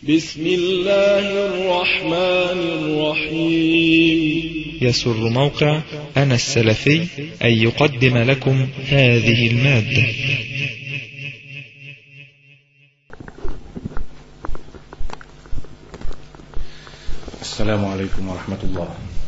بسم الله الرحمن الرحيم يسر موقع أنا السلفي أن يقدم لكم هذه المادة السلام عليكم ورحمة الله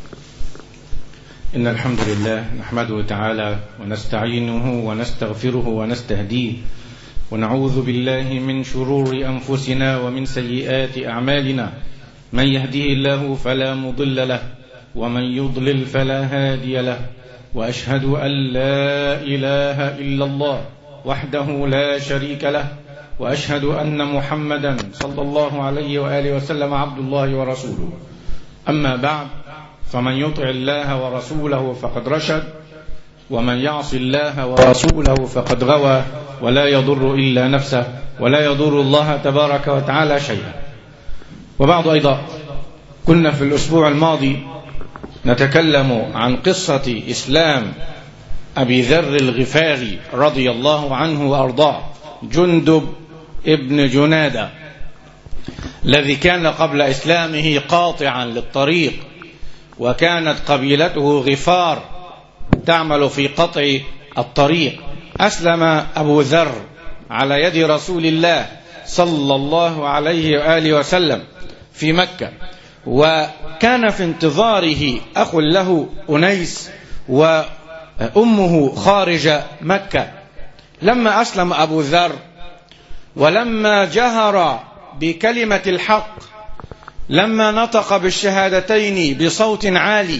إن الحمد لله نحمده تعالى ونستعينه ونستغفره ونستهديه ونعوذ بالله من شرور أنفسنا ومن سيئات أعمالنا من يهده الله فلا مضل له ومن يضلل فلا هادي له وأشهد أن لا إله إلا الله وحده لا شريك له وأشهد أن محمدا صلى الله عليه وآله وسلم عبد الله ورسوله أما بعد فمن يطع الله ورسوله فقد رشد ومن يعص الله ورسوله فقد غوى ولا يضر إلا نفسه ولا يضر الله تبارك وتعالى شيئا وبعد أيضا كنا في الأسبوع الماضي نتكلم عن قصة إسلام أبي ذر الغفاري رضي الله عنه وأرضاه جندب ابن جنادة الذي كان قبل إسلامه قاطعا للطريق وكانت قبيلته غفار تعمل في قطع الطريق أسلم أبو ذر على يد رسول الله صلى الله عليه وآله وسلم في مكة وكان في انتظاره أخ له أنيس وأمه خارج مكة لما أسلم أبو ذر ولما جهر بكلمة الحق لما نطق بالشهادتين بصوت عالي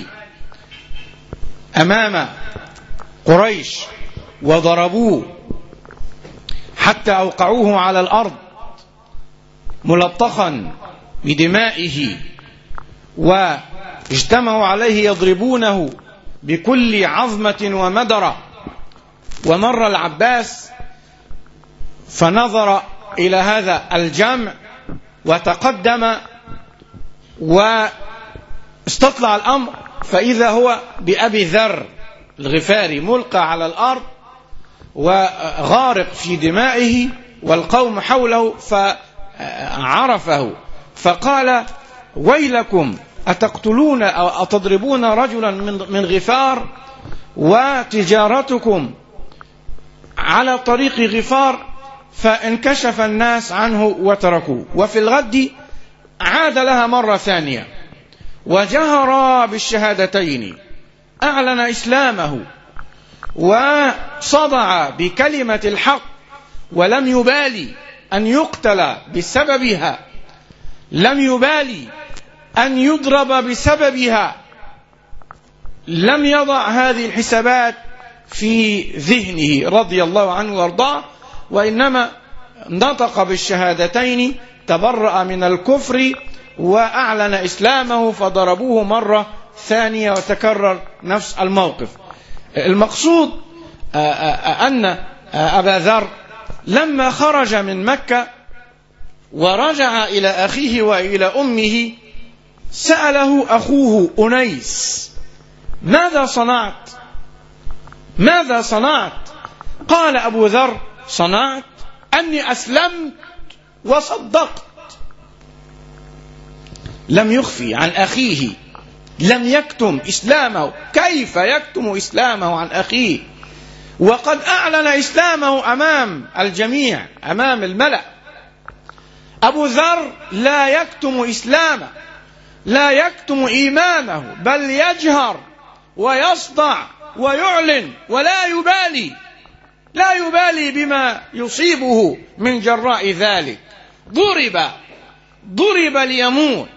أمام قريش وضربوه حتى أوقعوه على الأرض ملطخا بدمائه واجتمعوا عليه يضربونه بكل عظمة ومدرة ومر العباس فنظر إلى هذا الجمع وتقدم واستطلع الأمر فإذا هو بأبي ذر الغفاري ملقى على الأرض وغارق في دمائه والقوم حوله فعرفه فقال ويلكم أتقتلون أو أتضربون رجلا من غفار وتجارتكم على طريق غفار فانكشف الناس عنه وتركوه وفي الغد عاد لها مرة ثانية وجهر بالشهادتين أعلن إسلامه وصدع بكلمة الحق ولم يبالي أن يقتل بسببها لم يبالي أن يضرب بسببها لم يضع هذه الحسابات في ذهنه رضي الله عنه وارضاه وإنما نطق بالشهادتين تبرأ من الكفر وأعلن إسلامه فضربوه مرة ثانية وتكرر نفس الموقف المقصود أن أبا ذر لما خرج من مكة ورجع إلى أخيه وإلى أمه سأله أخوه أنيس ماذا صنعت ماذا صنعت قال أبو ذر صنعت أني أسلمت وصدقت لم يخفي عن أخيه لم يكتم إسلامه كيف يكتم إسلامه عن أخيه وقد أعلن إسلامه أمام الجميع أمام الملأ أبو ذر لا يكتم إسلامه لا يكتم إيمانه بل يجهر ويصدع ويعلن ولا يبالي لا يبالي بما يصيبه من جراء ذلك ضرب ضرب ليموت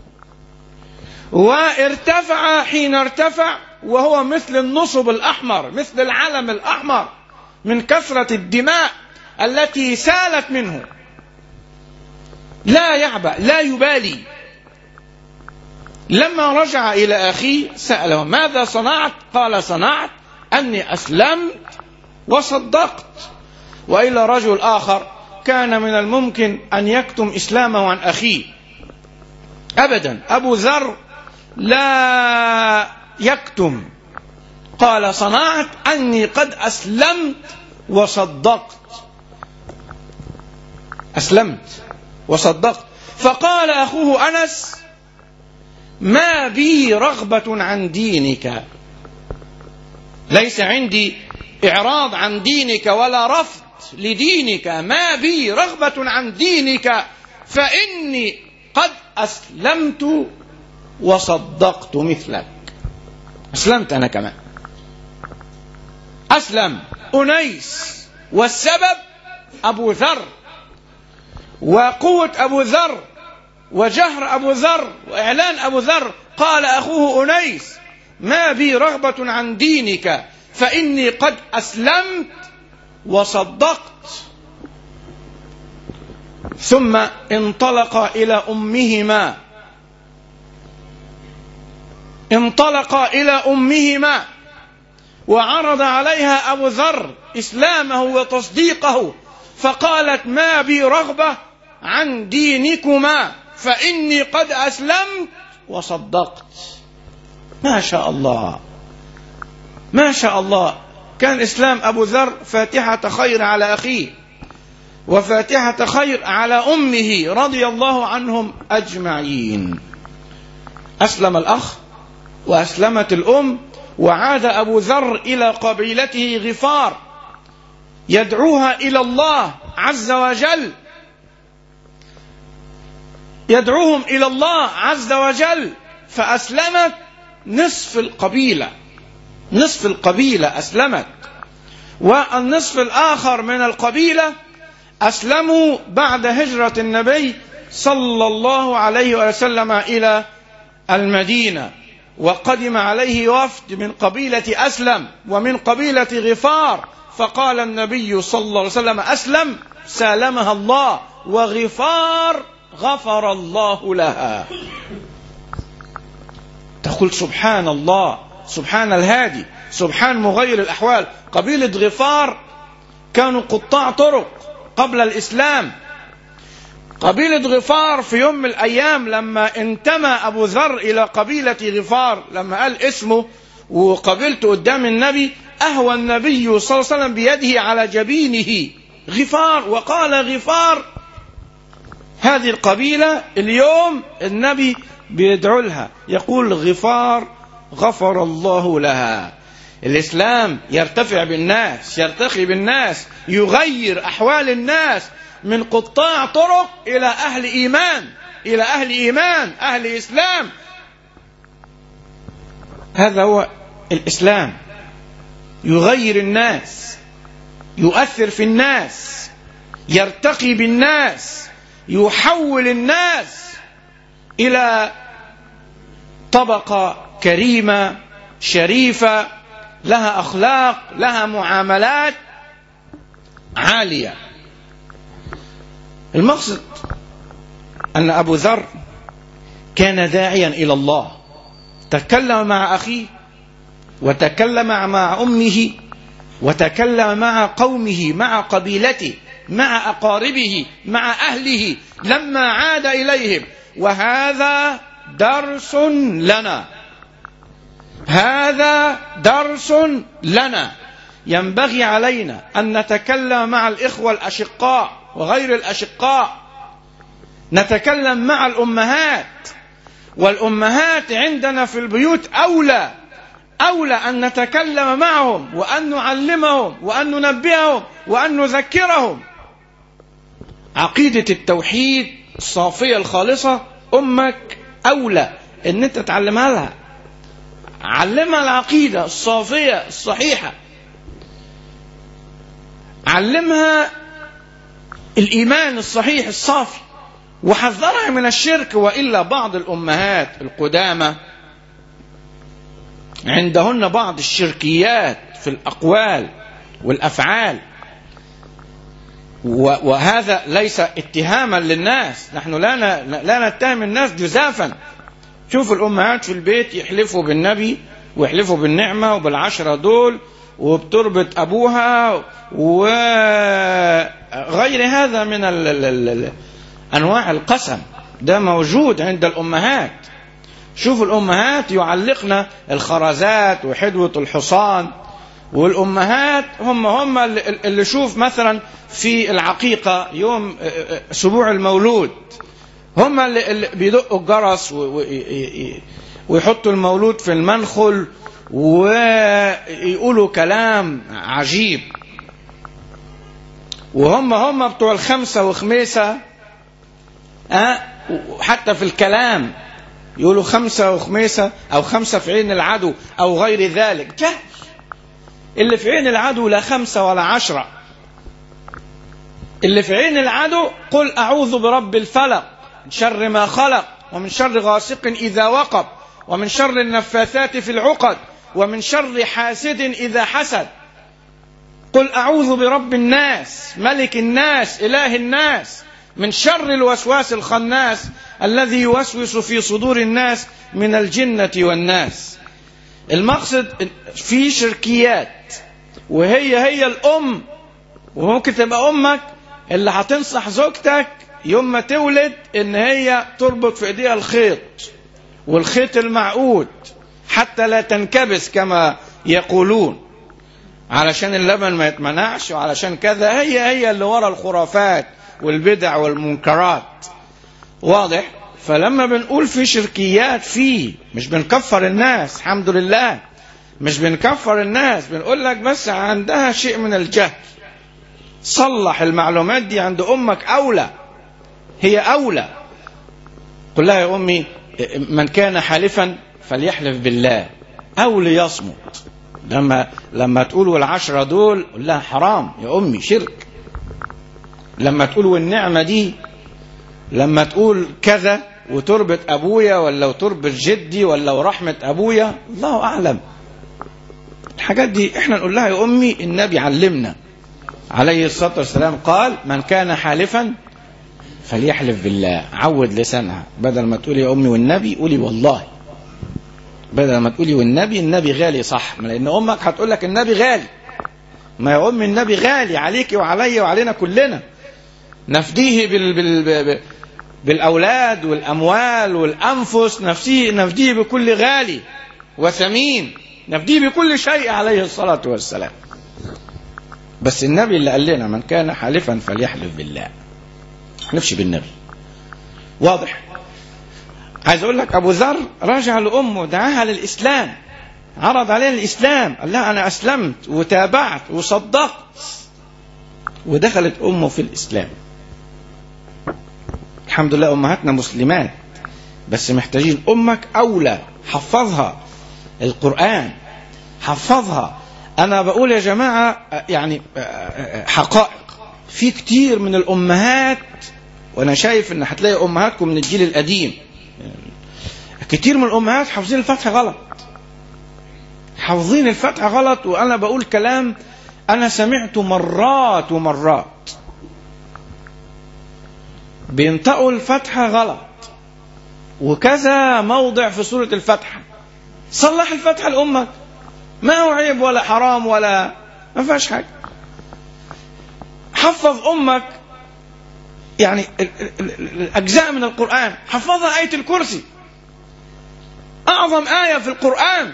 وارتفع حين ارتفع وهو مثل النصب الأحمر مثل العلم الأحمر من كثرة الدماء التي سالت منه لا يعبأ لا يبالي لما رجع إلى أخيه سأله ماذا صنعت قال صنعت أني أسلمت وصدقت وإلى رجل آخر كان من الممكن أن يكتم إسلامه عن أخيه أبدا أبو ذر لا يكتم قال صنعت أني قد أسلمت وصدقت أسلمت وصدقت فقال أخوه أنس ما بي رغبة عن دينك ليس عندي إعراض عن دينك ولا رفض لدينك ما بي رغبة عن دينك فإني قد أسلمت وصدقت مثلك أسلمت أنا كمان أسلم أنيس والسبب أبو ذر وقوة أبو ذر وجهر أبو ذر وإعلان أبو ذر قال أخوه أنيس ما بي رغبة عن دينك فإني قد أسلمت وصدقت ثم انطلق إلى أمهما انطلق إلى أمهما وعرض عليها أبو ذر إسلامه وتصديقه فقالت ما بي رغبة عن دينكما فإني قد أسلمت وصدقت ما شاء الله ما شاء الله كان إسلام أبو ذر فاتحة خير على أخيه وفاتحة خير على أمه رضي الله عنهم أجمعين أسلم الأخ وأسلمت الأم وعاد أبو ذر إلى قبيلته غفار يدعوها إلى الله عز وجل يدعوهم إلى الله عز وجل فأسلمت نصف القبيلة نصف القبيلة أسلمت والنصف الآخر من القبيلة أسلموا بعد هجرة النبي صلى الله عليه وسلم إلى المدينة وقدم عليه وفد من قبيلة أسلم ومن قبيلة غفار فقال النبي صلى الله عليه وسلم أسلم سالمها الله وغفار غفر الله لها تقول سبحان الله سبحان الهادي سبحان مغير الأحوال قبيلة غفار كانوا قطاع طرق قبل الإسلام قبيلة غفار في يوم من الأيام لما انتمى أبو ذر إلى قبيلة غفار لما قال اسمه وقبلته قدام النبي أهوى النبي صلى الله عليه وسلم بيده على جبينه غفار وقال غفار هذه القبيلة اليوم النبي بيدعو لها يقول غفار غفر الله لها الإسلام يرتفع بالناس يرتقي بالناس يغير أحوال الناس من قطاع طرق إلى أهل إيمان إلى أهل إيمان أهل إسلام هذا هو الإسلام يغير الناس يؤثر في الناس يرتقي بالناس يحول الناس إلى طبقة كريمة شريفة لها أخلاق لها معاملات عالية المقصد أن أبو ذر كان داعيا إلى الله تكلم مع أخيه وتكلم مع أمه وتكلم مع قومه مع قبيلته مع أقاربه مع أهله لما عاد إليهم وهذا درس لنا هذا درس لنا ينبغي علينا أن نتكلم مع الإخوة الأشقاء وغير الأشقاء نتكلم مع الأمهات والأمهات عندنا في البيوت أولى أولى أن نتكلم معهم وأن نعلمهم وأن ننبههم وأن نذكرهم عقيدة التوحيد الصافية الخالصة أمك أولى أن أنت تعلمها لها علمها العقيدة الصافية الصحيحة علمها الإيمان الصحيح الصافي وحذرها من الشرك وإلا بعض الأمهات القدامى عندهن بعض الشركيات في الأقوال والأفعال وهذا ليس اتهاما للناس نحن لا لا نتهم الناس جزافا شوف الأمهات في البيت يحلفوا بالنبي ويحلفوا بالنعمة وبالعشرة دول وبتربة أبوها وغير هذا من ال ال ال أنواع القسم ده موجود عند الأمهات شوف الأمهات يعلقن الخرزات وحدوة الحصان والأمهات هم هم اللي اللي شوف مثلا في العقيقة يوم أسبوع المولود هم اللي اللي بيدقوا الجرس و- و- ي- ي- ويحطوا المولود في المنخل ويقولوا كلام عجيب وهم هم بتوع الخمسة وخميسة أه؟ وحتى في الكلام يقولوا خمسة وخميسة أو خمسة في عين العدو أو غير ذلك جهل اللي في عين العدو لا خمسة ولا عشرة اللي في عين العدو قل أعوذ برب الفلق من شر ما خلق ومن شر غاسق إذا وقب ومن شر النفاثات في العقد ومن شر حاسد إذا حسد قل أعوذ برب الناس ملك الناس إله الناس من شر الوسواس الخناس الذي يوسوس في صدور الناس من الجنة والناس المقصد في شركيات وهي هي الأم وممكن تبقى أمك اللي هتنصح زوجتك يوم ما تولد إن هي تربط في إيديها الخيط والخيط المعقود حتى لا تنكبس كما يقولون علشان اللبن ما يتمنعش وعلشان كذا هي هي اللي ورا الخرافات والبدع والمنكرات واضح فلما بنقول في شركيات فيه مش بنكفر الناس الحمد لله مش بنكفر الناس بنقول لك بس عندها شيء من الجهل صلح المعلومات دي عند امك اولى هي اولى قل لها يا امي من كان حالفا فليحلف بالله او ليصمت لما لما تقولوا العشرة دول قول لها حرام يا أمي شرك لما تقول والنعمة دي لما تقول كذا وتربط أبويا ولا وتربط جدي ولا ورحمة أبويا الله أعلم الحاجات دي احنا نقول لها يا أمي النبي علمنا عليه الصلاة والسلام قال من كان حالفا فليحلف بالله عود لسانها بدل ما تقولي يا أمي والنبي قولي والله بدل ما تقولي والنبي النبي غالي صح لان امك هتقول لك النبي غالي ما يا ام النبي غالي عليك وعلي وعلينا كلنا نفديه بال بال بال بالاولاد والاموال والانفس نفسيه نفديه بكل غالي وثمين نفديه بكل شيء عليه الصلاه والسلام بس النبي اللي قال لنا من كان حالفا فليحلف بالله نفشي بالنبي واضح عايز اقول لك ابو ذر رجع لامه دعاها للاسلام عرض عليها الاسلام قال لها انا اسلمت وتابعت وصدقت ودخلت امه في الاسلام الحمد لله امهاتنا مسلمات بس محتاجين امك اولى حفظها القران حفظها انا بقول يا جماعه يعني حقائق في كتير من الامهات وانا شايف ان هتلاقي امهاتكم من الجيل القديم كتير من الامهات حافظين الفتحه غلط حافظين الفتحه غلط وانا بقول كلام انا سمعته مرات ومرات بينطقوا الفتحه غلط وكذا موضع في سوره الفتحه صلح الفتحه لامك ما هو عيب ولا حرام ولا ما فيهاش حاجه حفظ امك يعني الاجزاء من القران حفظها ايه الكرسي اعظم ايه في القران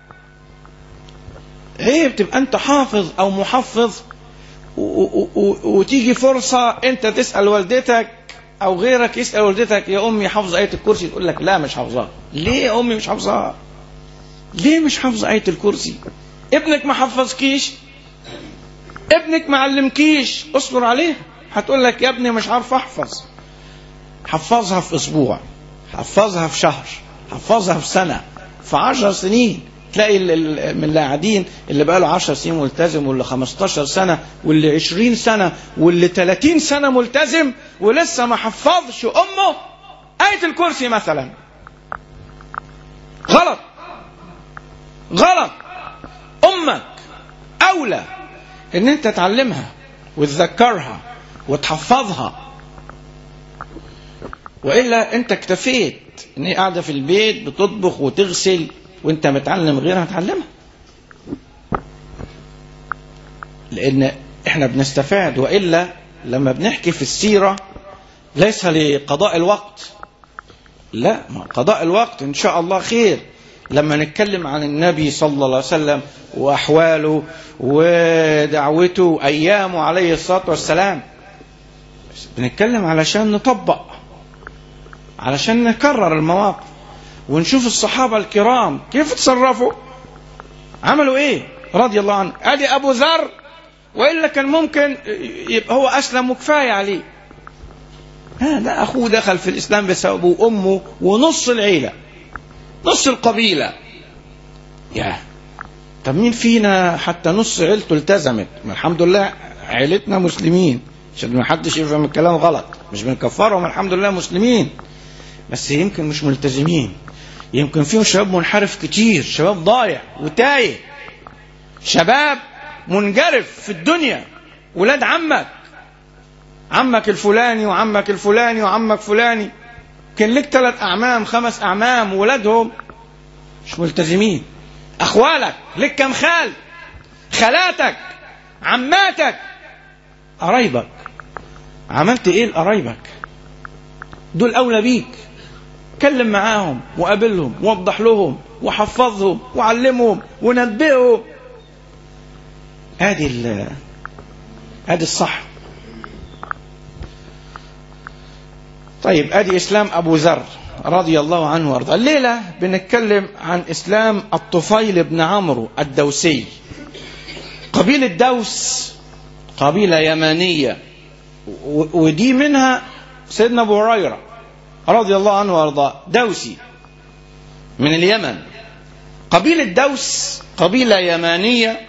عيب تبقى انت حافظ او محفظ وتيجي فرصه انت تسال والدتك او غيرك يسال والدتك يا امي حافظ ايه الكرسي تقول لك لا مش حافظاها ليه يا امي مش حافظاها ليه مش حافظه ايه الكرسي ابنك ما حفظكيش ابنك ما علمكيش اصبر عليه هتقول لك يا ابني مش عارف احفظ حفظها في اسبوع حفظها في شهر حفظها في سنه في عشر سنين تلاقي من اللي قاعدين اللي بقى له 10 سنين ملتزم واللي 15 سنه واللي 20 سنه واللي 30 سنه ملتزم ولسه ما حفظش امه آية الكرسي مثلا غلط غلط امك اولى ان انت تعلمها وتذكرها وتحفظها والا انت اكتفيت ان هي قاعده في البيت بتطبخ وتغسل وانت متعلم غيرها تعلمها لان احنا بنستفاد والا لما بنحكي في السيره ليس لقضاء الوقت لا قضاء الوقت ان شاء الله خير لما نتكلم عن النبي صلى الله عليه وسلم وأحواله ودعوته وأيامه عليه الصلاة والسلام بنتكلم علشان نطبق علشان نكرر المواقف ونشوف الصحابة الكرام كيف تصرفوا عملوا ايه رضي الله عنه ادي ابو ذر والا كان ممكن يبقى هو اسلم وكفايه عليه ها ده اخوه دخل في الاسلام بسببه وامه ونص العيله نص القبيله يا طب مين فينا حتى نص عيلته التزمت ما الحمد لله عيلتنا مسلمين عشان ما حدش يفهم الكلام غلط مش بنكفرهم الحمد لله مسلمين بس يمكن مش ملتزمين يمكن فيهم شباب منحرف كتير شباب ضايع وتايه شباب منجرف في الدنيا ولاد عمك عمك الفلاني وعمك الفلاني وعمك فلاني كان لك ثلاث اعمام خمس اعمام ولادهم مش ملتزمين اخوالك لك كم خال خالاتك عماتك قرايبك عملت ايه لقرايبك دول اولى بيك كلم معاهم وقابلهم ووضح لهم وحفظهم وعلمهم ونبئهم ادي ال ادي الصح طيب ادي اسلام ابو ذر رضي الله عنه وارضاه الليله بنتكلم عن اسلام الطفيل بن عمرو الدوسي قبيله دوس قبيله يمانيه و- ودي منها سيدنا ابو هريره رضي الله عنه وارضاه دوسي من اليمن قبيله دوس قبيله يمانيه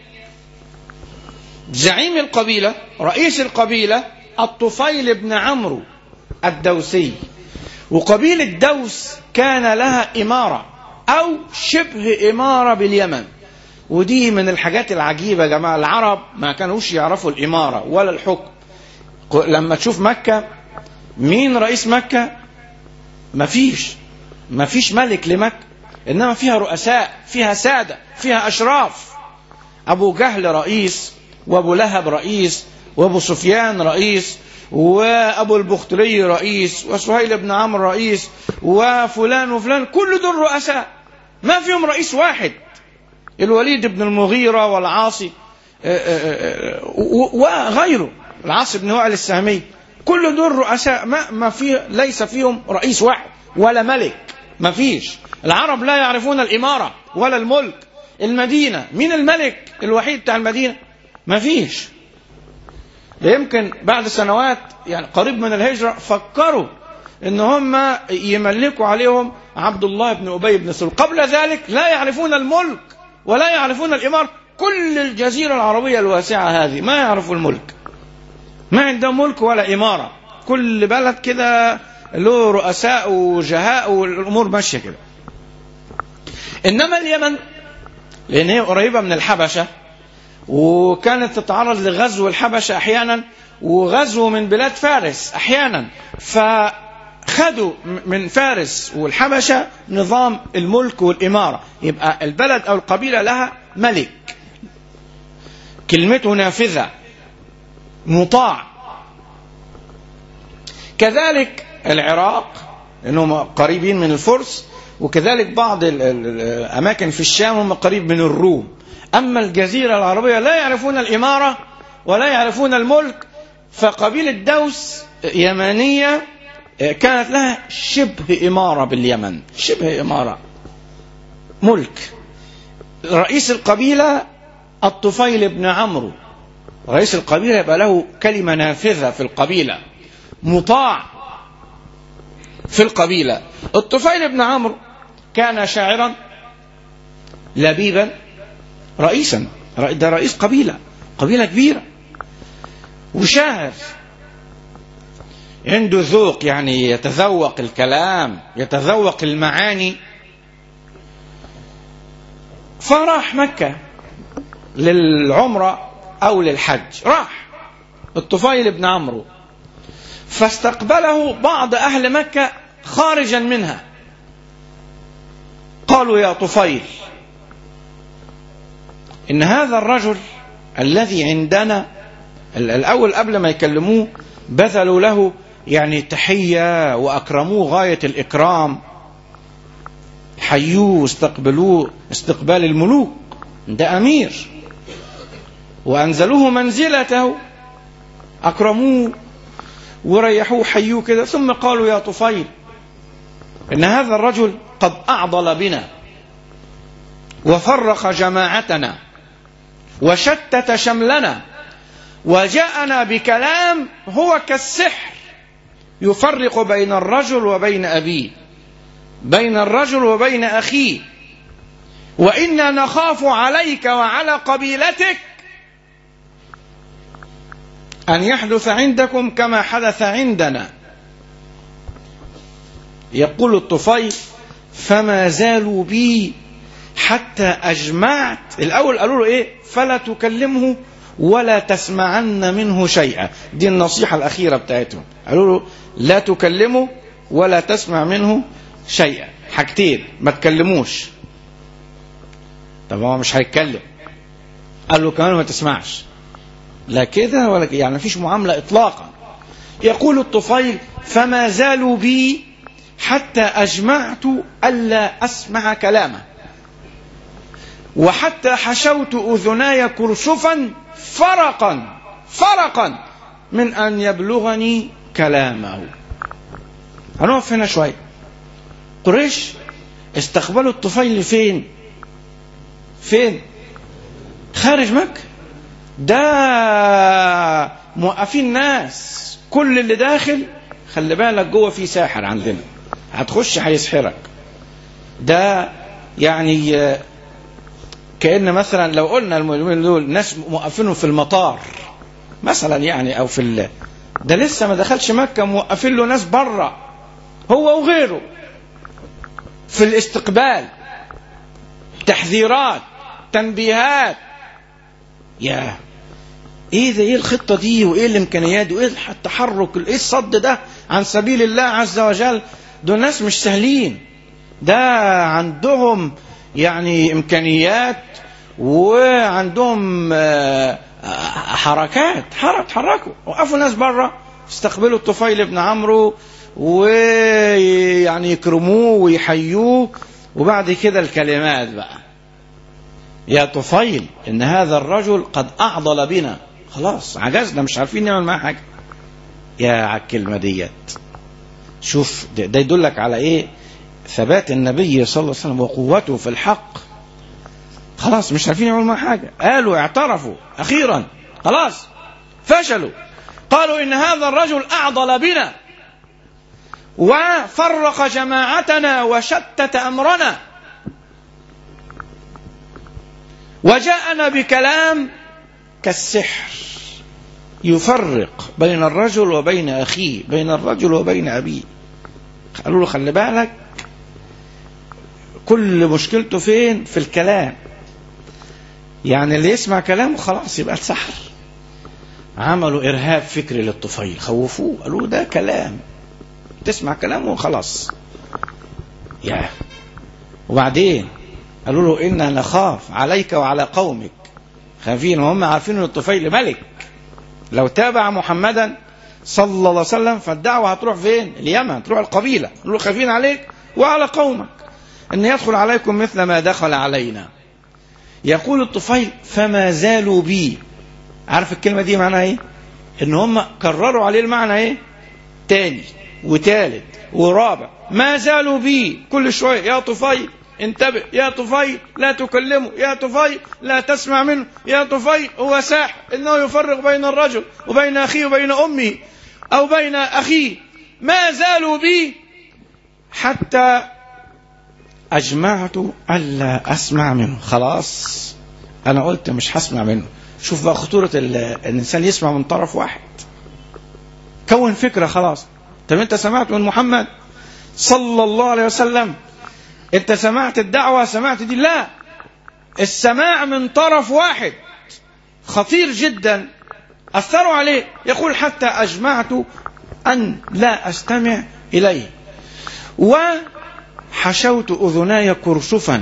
زعيم القبيله رئيس القبيله الطفيل بن عمرو الدوسي وقبيله دوس كان لها اماره او شبه اماره باليمن ودي من الحاجات العجيبه يا جماعه العرب ما كانوش يعرفوا الاماره ولا الحكم ق- لما تشوف مكه مين رئيس مكه مفيش مفيش ملك لمكه انما فيها رؤساء فيها ساده فيها اشراف ابو جهل رئيس وابو لهب رئيس وابو سفيان رئيس وابو البختري رئيس وسهيل بن عمرو رئيس وفلان وفلان كل دول رؤساء ما فيهم رئيس واحد الوليد بن المغيرة والعاصي آه، آه، آه، و- وغيره العاصي بن وائل السهمي كل دول رؤساء ما ما في ليس فيهم رئيس واحد ولا ملك ما فيش العرب لا يعرفون الإمارة ولا الملك المدينة مين الملك الوحيد بتاع المدينة ما فيش ده يمكن بعد سنوات يعني قريب من الهجرة فكروا ان هم يملكوا عليهم عبد الله بن ابي بن سلول قبل ذلك لا يعرفون الملك ولا يعرفون الامارة كل الجزيرة العربية الواسعة هذه ما يعرفوا الملك ما عندهم ملك ولا إمارة كل بلد كده له رؤساء وجهاء والأمور ماشية كده إنما اليمن لأن هي قريبة من الحبشة وكانت تتعرض لغزو الحبشة أحيانا وغزو من بلاد فارس أحيانا فخدوا من فارس والحبشة نظام الملك والإمارة يبقى البلد أو القبيلة لها ملك كلمته نافذة مطاع كذلك العراق لأنهم قريبين من الفرس وكذلك بعض ال- ال- الأماكن في الشام هم قريب من الروم أما الجزيرة العربية لا يعرفون الإمارة ولا يعرفون الملك فقبيلة دوس يمانية كانت لها شبه إمارة باليمن شبه إمارة ملك رئيس القبيلة الطفيل بن عمرو رئيس القبيلة يبقى له كلمة نافذة في القبيلة مطاع في القبيلة الطفيل بن عمرو كان شاعرا لبيبا رئيسا ده رئيس قبيلة قبيلة كبيرة وشاعر عنده ذوق يعني يتذوق الكلام يتذوق المعاني فراح مكة للعمرة أو للحج راح الطفيل بن عمرو فاستقبله بعض أهل مكة خارجا منها قالوا يا طفيل إن هذا الرجل الذي عندنا الأول قبل ما يكلموه بذلوا له يعني تحية وأكرموه غاية الإكرام وحيوه واستقبلوه استقبال الملوك ده أمير وأنزلوه منزلته أكرموه وريحوه حيوه كده ثم قالوا يا طفيل إن هذا الرجل قد أعضل بنا وفرق جماعتنا وشتت شملنا وجاءنا بكلام هو كالسحر يفرق بين الرجل وبين أبيه بين الرجل وبين أخيه وإنا نخاف عليك وعلى قبيلتك أن يحدث عندكم كما حدث عندنا يقول الطفيل فما زالوا بي حتى أجمعت الأول قالوا له إيه فلا تكلمه ولا تسمعن منه شيئا دي النصيحة الأخيرة بتاعتهم قالوا له لا تكلمه ولا تسمع منه شيئا حاجتين ما تكلموش طب هو مش هيتكلم قال له كمان ما تسمعش لا كده ولا كده يعني مفيش معاملة إطلاقا يقول الطفيل فما زالوا بي حتى أجمعت ألا أسمع كلامه وحتى حشوت أذناي كرسفا فرقا فرقا من أن يبلغني كلامه هنقف هنا شوية قريش استقبلوا الطفيل فين فين خارج مكة ده موقفين ناس كل اللي داخل خلي بالك جوه في ساحر عندنا هتخش هيسحرك ده يعني كأن مثلا لو قلنا المؤمنين دول ناس موقفينهم في المطار مثلا يعني او في ال... ده لسه ما دخلش مكة موقفين له ناس بره هو وغيره في الاستقبال تحذيرات تنبيهات يا ايه ده ايه الخطه دي وايه الامكانيات دي وايه التحرك ايه الصد ده عن سبيل الله عز وجل دول ناس مش سهلين ده عندهم يعني امكانيات وعندهم حركات حرك تحركوا وقفوا ناس بره استقبلوا الطفيل بن عمرو ويعني يكرموه ويحيوه وبعد كده الكلمات بقى يا طفيل ان هذا الرجل قد اعضل بنا خلاص عجزنا مش عارفين نعمل معاه حاجه يا على الكلمه ديت شوف ده, ده يدلك على ايه ثبات النبي صلى الله عليه وسلم وقوته في الحق خلاص مش عارفين يعملوا معاه حاجه قالوا اعترفوا اخيرا خلاص فشلوا قالوا ان هذا الرجل اعضل بنا وفرق جماعتنا وشتت امرنا وجاءنا بكلام كالسحر يفرق بين الرجل وبين اخيه بين الرجل وبين ابيه قالوا له خلي بالك كل مشكلته فين في الكلام يعني اللي يسمع كلامه خلاص يبقى السحر عملوا ارهاب فكري للطفيل خوفوه قالوا ده كلام تسمع كلامه وخلاص يا وبعدين قالوا له إنا نخاف عليك وعلى قومك خافين وهم عارفين ان الطفيل ملك لو تابع محمدا صلى الله عليه وسلم فالدعوة هتروح فين اليمن هتروح القبيلة قالوا له خافين عليك وعلى قومك ان يدخل عليكم مثل ما دخل علينا يقول الطفيل فما زالوا بي عارف الكلمة دي معناها ايه ان هم كرروا عليه المعنى ايه تاني وتالت ورابع ما زالوا بي كل شوية يا طفيل انتبه يا طفيل لا تكلمه يا طفيل لا تسمع منه يا طفيل هو ساحر انه يفرق بين الرجل وبين اخيه وبين امه او بين اخيه ما زالوا بي حتى اجمعت الا اسمع منه خلاص انا قلت مش هسمع منه شوف بقى خطورة الانسان يسمع من طرف واحد كون فكرة خلاص طب انت سمعت من محمد صلى الله عليه وسلم انت سمعت الدعوة سمعت دي لا السماع من طرف واحد خطير جدا أثروا عليه يقول حتى أجمعت أن لا أستمع إليه وحشوت أذناي كرسفا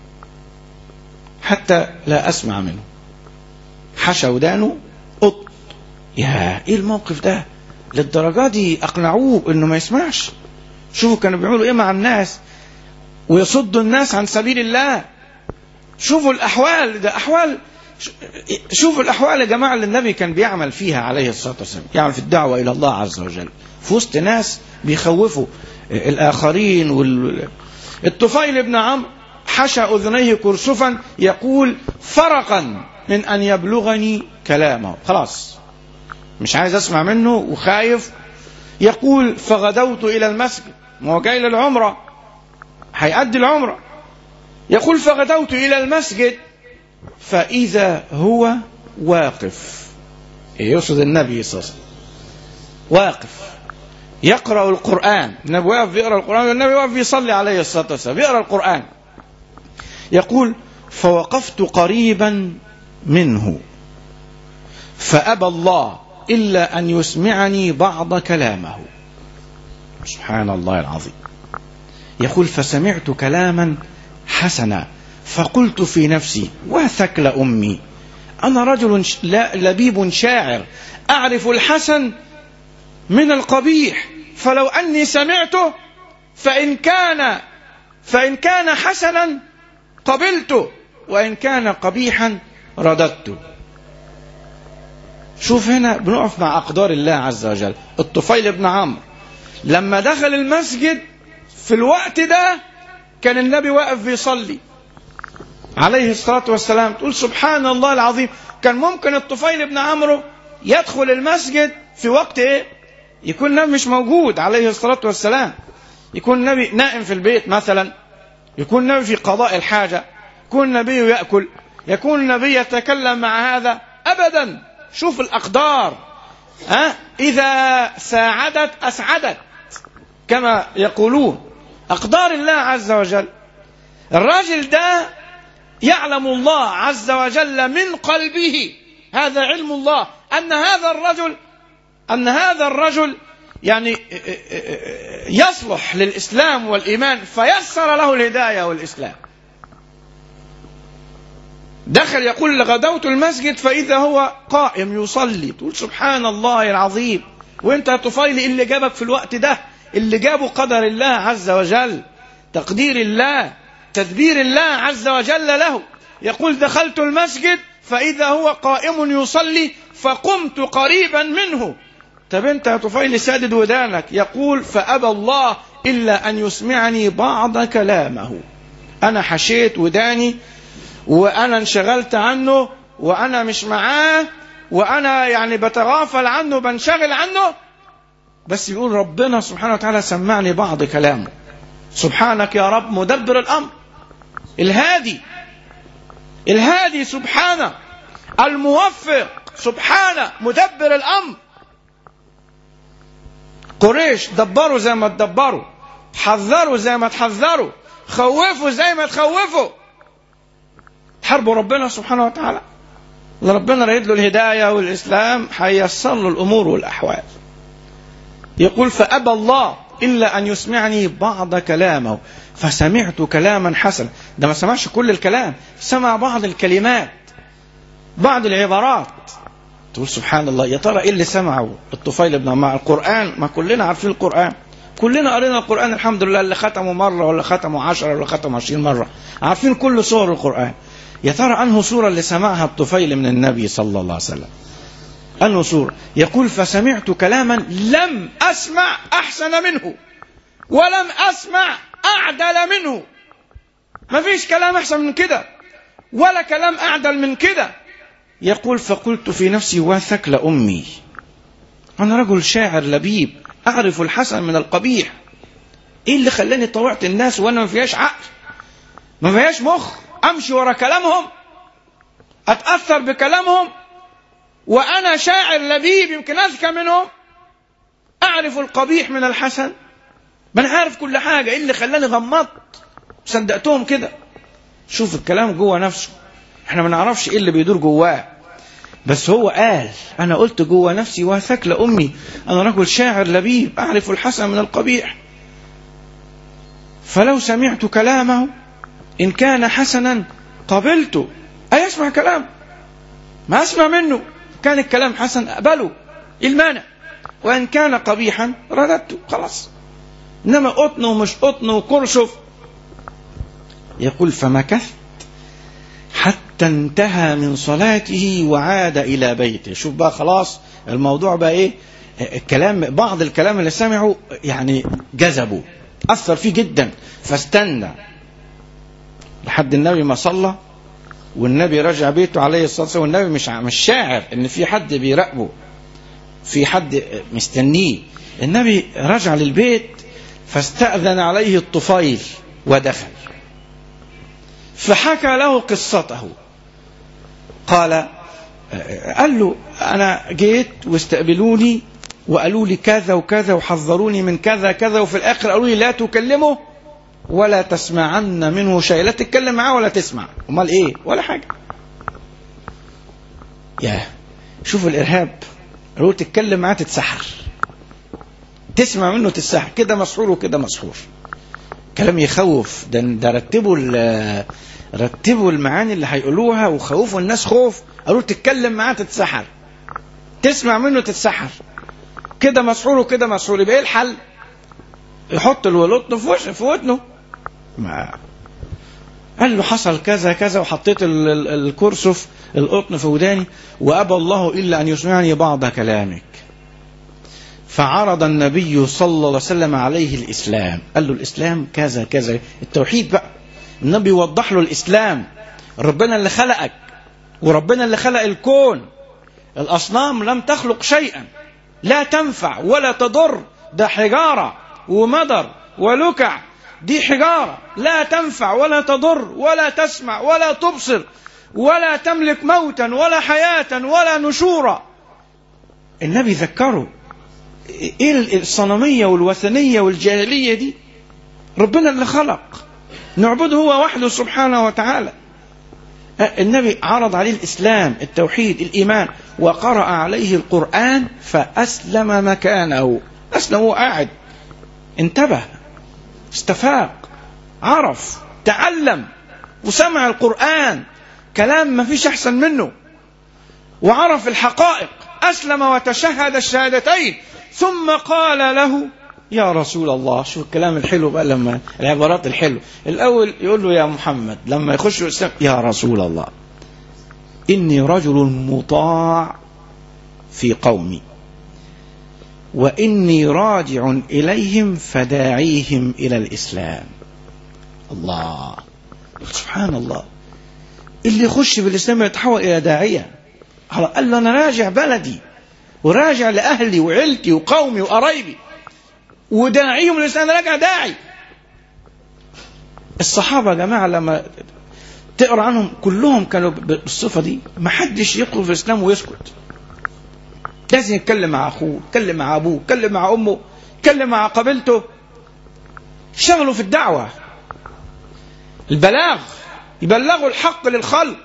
حتى لا أسمع منه حشى ودانه قط يا ايه الموقف ده للدرجة دي أقنعوه إنه ما يسمعش شوفوا كانوا بيعملوا إيه مع الناس ويصد الناس عن سبيل الله شوفوا الأحوال ده أحوال شوفوا الأحوال يا جماعة اللي النبي كان بيعمل فيها عليه الصلاة والسلام يعمل في الدعوة إلى الله عز وجل في وسط ناس بيخوفوا الآخرين وال... الطفيل بن عمرو حشى أذنيه كرسفا يقول فرقا من أن يبلغني كلامه خلاص مش عايز أسمع منه وخايف يقول فغدوت إلى المسجد ما هو جاي للعمرة هيأدي العمرة يقول فغدوت إلى المسجد فإذا هو واقف يقصد النبي صلى الله عليه وسلم واقف يقرأ القرآن النبي واقف بيقرأ القرآن والنبي واقف بيصلي عليه الصلاة والسلام بيقرأ القرآن يقول فوقفت قريبا منه فأبى الله إلا أن يسمعني بعض كلامه سبحان الله العظيم يقول فسمعت كلاما حسنا فقلت في نفسي وثكل أمي أنا رجل لبيب شاعر أعرف الحسن من القبيح فلو أني سمعته فإن كان فإن كان حسنا قبلته وإن كان قبيحا رددته شوف هنا بنقف مع أقدار الله عز وجل الطفيل بن عمرو لما دخل المسجد في الوقت ده كان النبي واقف بيصلي عليه الصلاة والسلام تقول سبحان الله العظيم كان ممكن الطفيل بن عمرو يدخل المسجد في وقت ايه يكون النبي مش موجود عليه الصلاة والسلام يكون النبي نائم في البيت مثلا يكون النبي في قضاء الحاجة يكون النبي يأكل يكون النبي يتكلم مع هذا أبدا شوف الأقدار ها إذا ساعدت أسعدت كما يقولون أقدار الله عز وجل الراجل ده يعلم الله عز وجل من قلبه هذا علم الله أن هذا الرجل أن هذا الرجل يعني يصلح للإسلام والإيمان فيسر له الهداية والإسلام دخل يقول غدوت المسجد فإذا هو قائم يصلي تقول سبحان الله العظيم وانت يا طفيل اللي جابك في الوقت ده اللي جابه قدر الله عز وجل تقدير الله تدبير الله عز وجل له يقول دخلت المسجد فإذا هو قائم يصلي فقمت قريبا منه طب انت يا طفيل سادد ودانك يقول فأبى الله إلا أن يسمعني بعض كلامه أنا حشيت وداني وأنا انشغلت عنه وأنا مش معاه وأنا يعني بتغافل عنه بنشغل عنه بس يقول ربنا سبحانه وتعالى سمعني بعض كلامه سبحانك يا رب مدبر الأمر الهادي الهادي سبحانه الموفق سبحانه مدبر الأمر قريش دبروا زي ما تدبروا حذروا زي ما تحذروا خوفوا زي ما تخوفوا حربوا ربنا سبحانه وتعالى اللي ربنا رايد له الهداية والإسلام هيسر له الأمور والأحوال يقول فأبى الله إلا أن يسمعني بعض كلامه فسمعت كلاما حسنا ده ما سمعش كل الكلام سمع بعض الكلمات بعض العبارات تقول سبحان الله يا ترى ايه اللي سمعه الطفيل بن عمار القرآن ما كلنا عارفين القرآن كلنا قرينا القرآن الحمد لله اللي ختمه مرة ولا ختمه عشرة ولا ختمه عشرين مرة عارفين كل سور القرآن يا ترى أنه سورة اللي سمعها الطفيل من النبي صلى الله عليه وسلم أنه سورة يقول فسمعت كلاما لم أسمع أحسن منه ولم أسمع أعدل منه ما فيش كلام أحسن من كده ولا كلام أعدل من كده يقول فقلت في نفسي وثكل أمي أنا رجل شاعر لبيب أعرف الحسن من القبيح إيه اللي خلاني طوعت الناس وأنا ما فيهاش عقل ما فيهاش مخ أمشي ورا كلامهم أتأثر بكلامهم وأنا شاعر لبيب يمكن أذكى منهم أعرف القبيح من الحسن ما أنا عارف كل حاجة إيه اللي خلاني غمضت صدقتهم كده شوف الكلام جوه نفسه احنا ما نعرفش ايه اللي بيدور جواه بس هو قال انا قلت جوه نفسي وثكل امي انا رجل شاعر لبيب اعرف الحسن من القبيح فلو سمعت كلامه ان كان حسنا قبلته اي اسمع كلام ما اسمع منه كان الكلام حسن اقبله ايه المانع وان كان قبيحا رددته خلاص انما قطن ومش قطن وكرشف يقول فمكثت حتى انتهى من صلاته وعاد إلى بيته شوف بقى خلاص الموضوع بقى إيه الكلام بعض الكلام اللي سمعه يعني جذبه أثر فيه جدا فاستنى لحد النبي ما صلى والنبي رجع بيته عليه الصلاة والسلام والنبي مش مش شاعر إن في حد بيراقبه في حد مستنيه النبي رجع للبيت فاستأذن عليه الطفيل ودخل فحكى له قصته قال قال له أنا جيت واستقبلوني وقالوا لي كذا وكذا وحذروني من كذا كذا وفي الآخر قالوا لي لا تكلمه ولا تسمعن منه شيء لا تتكلم معاه ولا تسمع امال ايه ولا حاجة يا شوف الإرهاب قالوا تتكلم معاه تتسحر تسمع منه تتسحر كده مسحور وكده مسحور كلام يخوف ده ده رتبوا رتبوا المعاني اللي هيقولوها وخوفوا الناس خوف قالوا تتكلم معاه تتسحر تسمع منه تتسحر كده مسحور وكده مسحور يبقى ايه الحل؟ يحط الولطن في وش في ودنه ما قال له حصل كذا كذا وحطيت ال- ال- الكرسف القطن في وداني وابى الله الا ان يسمعني بعض كلامك فعرض النبي صلى الله عليه وسلم عليه الاسلام قال له الاسلام كذا كذا التوحيد بقى النبي وضح له الاسلام ربنا اللي خلقك وربنا اللي خلق الكون الاصنام لم تخلق شيئا لا تنفع ولا تضر ده حجاره ومدر ولكع دي حجاره لا تنفع ولا تضر ولا تسمع ولا تبصر ولا تملك موتا ولا حياه ولا نشورا النبي ذكره ايه الصنميه والوثنيه والجاهليه دي ربنا اللي خلق نعبده هو وحده سبحانه وتعالى النبي عرض عليه الإسلام التوحيد الإيمان وقرأ عليه القرآن فأسلم مكانه أسلم وهو قاعد انتبه استفاق عرف تعلم وسمع القرآن كلام ما فيش أحسن منه وعرف الحقائق أسلم وتشهد الشهادتين ثم قال له يا رسول الله شوف الكلام الحلو بقى لما العبارات الحلوة الأول يقول له يا محمد لما يخش الإسلام يا رسول الله إني رجل مطاع في قومي وإني راجع إليهم فداعيهم إلى الإسلام الله سبحان الله اللي يخش بالإسلام يتحول إلى داعية قال له أنا راجع بلدي وراجع لأهلي وعيلتي وقومي وقرايبي وداعيهم الإسلام راجع داعي الصحابة يا جماعة لما تقرأ عنهم كلهم كانوا بالصفة دي ما حدش يدخل في الإسلام ويسكت لازم يتكلم مع أخوه يتكلم مع أبوه يتكلم مع أمه يتكلم مع قبيلته شغلوا في الدعوة البلاغ يبلغوا الحق للخلق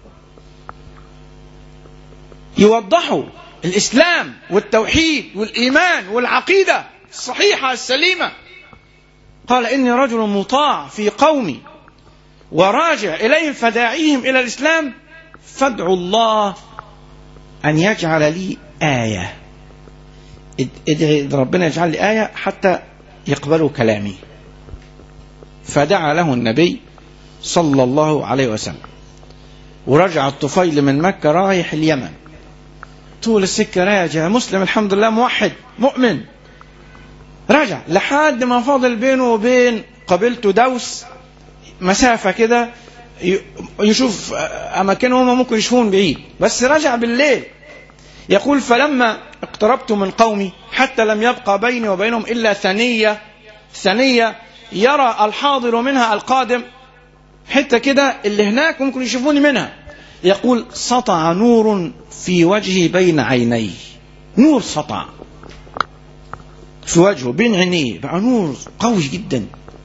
يوضحوا الإسلام والتوحيد والإيمان والعقيدة الصحيحة السليمة قال إني رجل مطاع في قومي وراجع إليهم فداعيهم إلى الإسلام فادعوا الله أن يجعل لي آية ادعي ربنا يجعل لي آية حتى يقبلوا كلامي فدعا له النبي صلى الله عليه وسلم ورجع الطفيل من مكة رايح اليمن طول السكة راجع مسلم الحمد لله موحد مؤمن رجع لحد ما فاضل بينه وبين قبيلته دوس مسافة كده يشوف أماكنهم ممكن يشوفون بعيد بس رجع بالليل يقول فلما اقتربت من قومي حتى لم يبقى بيني وبينهم إلا ثنية ثنية يرى الحاضر منها القادم حتة كده اللي هناك ممكن يشوفوني منها يقول سطع نور في وجهي بين عينيه نور سطع في وجهه بين عينيه بقى نور قوي جدا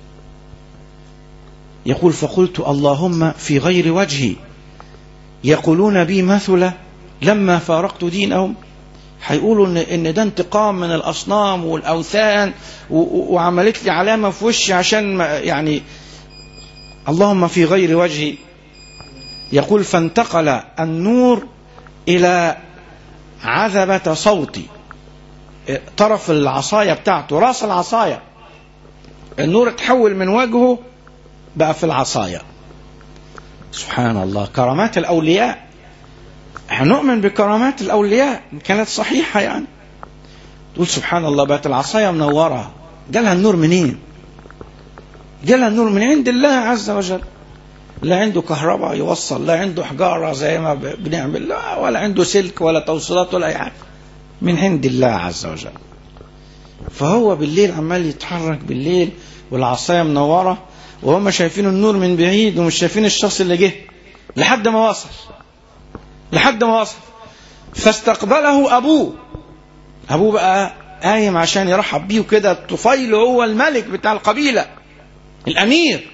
يقول فقلت اللهم في غير وجهي يقولون بي مثل لما فارقت دينهم هيقولوا ان ان ده انتقام من الاصنام والاوثان وعملت لي علامه في وشي عشان يعني اللهم في غير وجهي يقول فانتقل النور الى عذبه صوتي طرف العصايه بتاعته راس العصايه النور اتحول من وجهه بقى في العصاية سبحان الله كرامات الأولياء هنؤمن بكرامات الأولياء إن كانت صحيحة يعني تقول سبحان الله بقت العصاية منورة جالها النور منين جالها النور من عند الله عز وجل لا عنده كهرباء يوصل لا عنده حجارة زي ما ب- بنعمل لا ولا عنده سلك ولا توصيلات ولا أي حاجة من عند الله عز وجل فهو بالليل عمال يتحرك بالليل والعصاية منورة وهم شايفين النور من بعيد ومش شايفين الشخص اللي جه لحد ما وصل لحد ما وصل فاستقبله أبوه أبوه بقى قايم عشان يرحب بيه وكده طفيل هو الملك بتاع القبيلة الأمير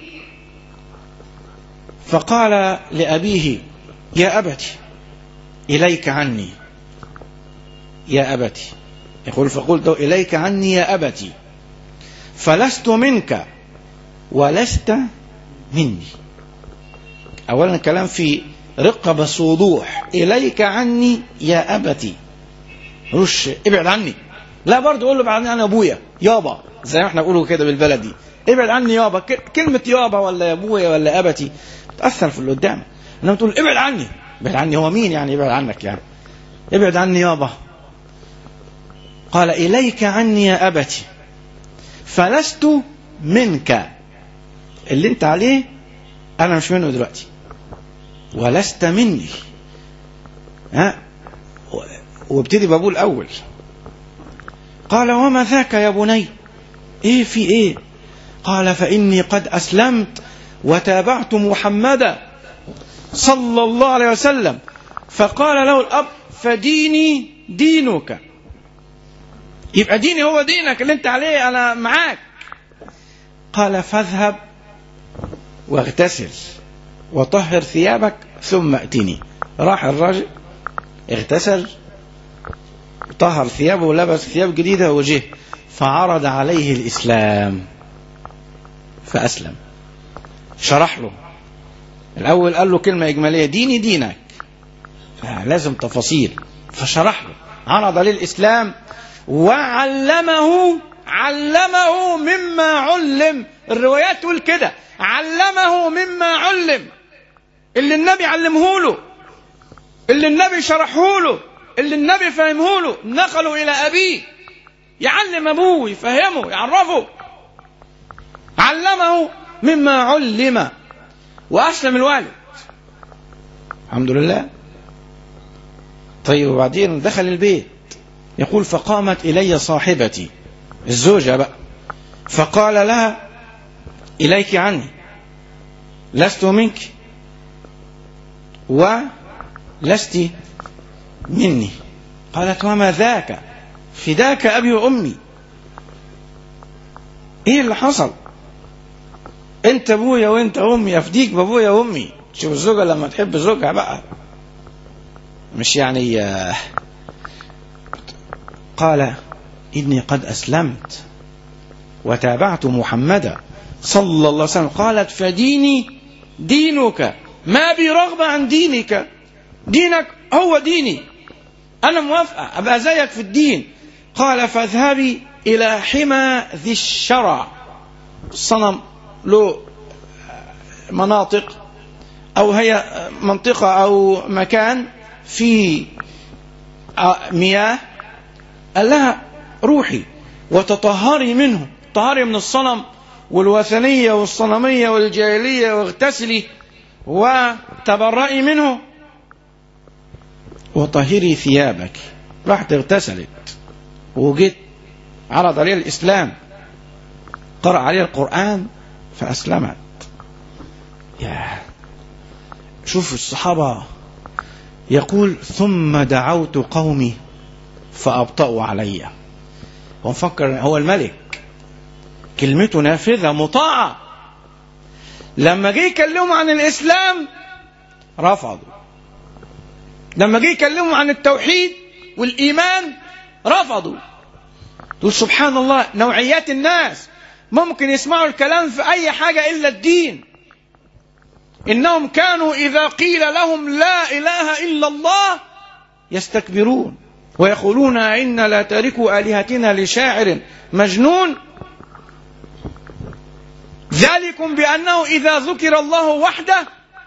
فقال لأبيه يا أبتي إليك عني يا أبتي يقول فقلت إليك عني يا أبتي فلست منك ولست مني أولا الكلام في رقة بس وضوح إليك عني يا أبتي رش ابعد عني لا برضه قول له ابعد عني أبويا يابا زي ما احنا بنقوله كده بالبلدي ابعد عني يابا ك- كلمة يابا ولا يا ابويا ولا أبتي تأثر في اللي قدامك انما تقول ابعد عني ابعد عني هو مين يعني يبعد عنك يعني ابعد عني يابا قال إليك عني يا أبتي فلست منك اللي انت عليه أنا مش منه دلوقتي ولست مني ها و- وابتدي بابوه الأول قال وما ذاك يا بني ايه في ايه قال فإني قد أسلمت وتابعت محمدا صلى الله عليه وسلم فقال له الأب فديني دينك يبقى ديني هو دينك اللي انت عليه انا معاك قال فاذهب واغتسل وطهر ثيابك ثم ائتني راح الراجل اغتسل طهر ثيابه ولبس ثياب جديدة وجه فعرض عليه الإسلام فأسلم شرح له الأول قال له كلمة إجمالية ديني دينك آه، لازم تفاصيل فشرح له عرض عليه الإسلام وعلمه علمه مما علم الروايات تقول كده علمه مما علم اللي النبي علمه له اللي النبي شرحه له اللي النبي فهمه له نقله إلى أبيه يعلم أبوه يفهمه يعرفه علمه مما علم وأسلم الوالد الحمد لله طيب وبعدين دخل البيت يقول فقامت إلي صاحبتي الزوجة بقى فقال لها إليك عني لست منك ولست مني قالت وما ذاك فداك أبي وأمي إيه اللي حصل أنت أبويا وأنت أمي أفديك بأبويا وأمي شوف الزوجة لما تحب زوجها بقى مش يعني آه، قال إني قد أسلمت وتابعت محمدا صلى الله عليه وسلم قالت فديني دينك ما بي رغبة عن دينك دينك هو ديني أنا موافقة أبقى زيك في الدين قال فاذهبي إلى حمى ذي الشرع الصنم له مناطق أو هي منطقة أو مكان في مياه قال لها روحي وتطهري منه طهري من الصنم والوثنية والصنمية والجاهلية واغتسلي وتبرئي منه وطهري ثيابك راحت اغتسلت وجيت عرض عليها الإسلام قرأ عليها القرآن فأسلمت يا شوف الصحابة يقول ثم دعوت قومي فأبطأوا علي ومفكر هو الملك كلمته نافذة مطاعة لما جه يكلموا عن الإسلام رفضوا لما جه يكلموا عن التوحيد والإيمان رفضوا تقول سبحان الله نوعيات الناس ممكن يسمعوا الكلام في أي حاجة إلا الدين إنهم كانوا إذا قيل لهم لا إله إلا الله يستكبرون ويقولون إن لا تاركوا آلهتنا لشاعر مجنون ذلكم بأنه إذا ذكر الله وحده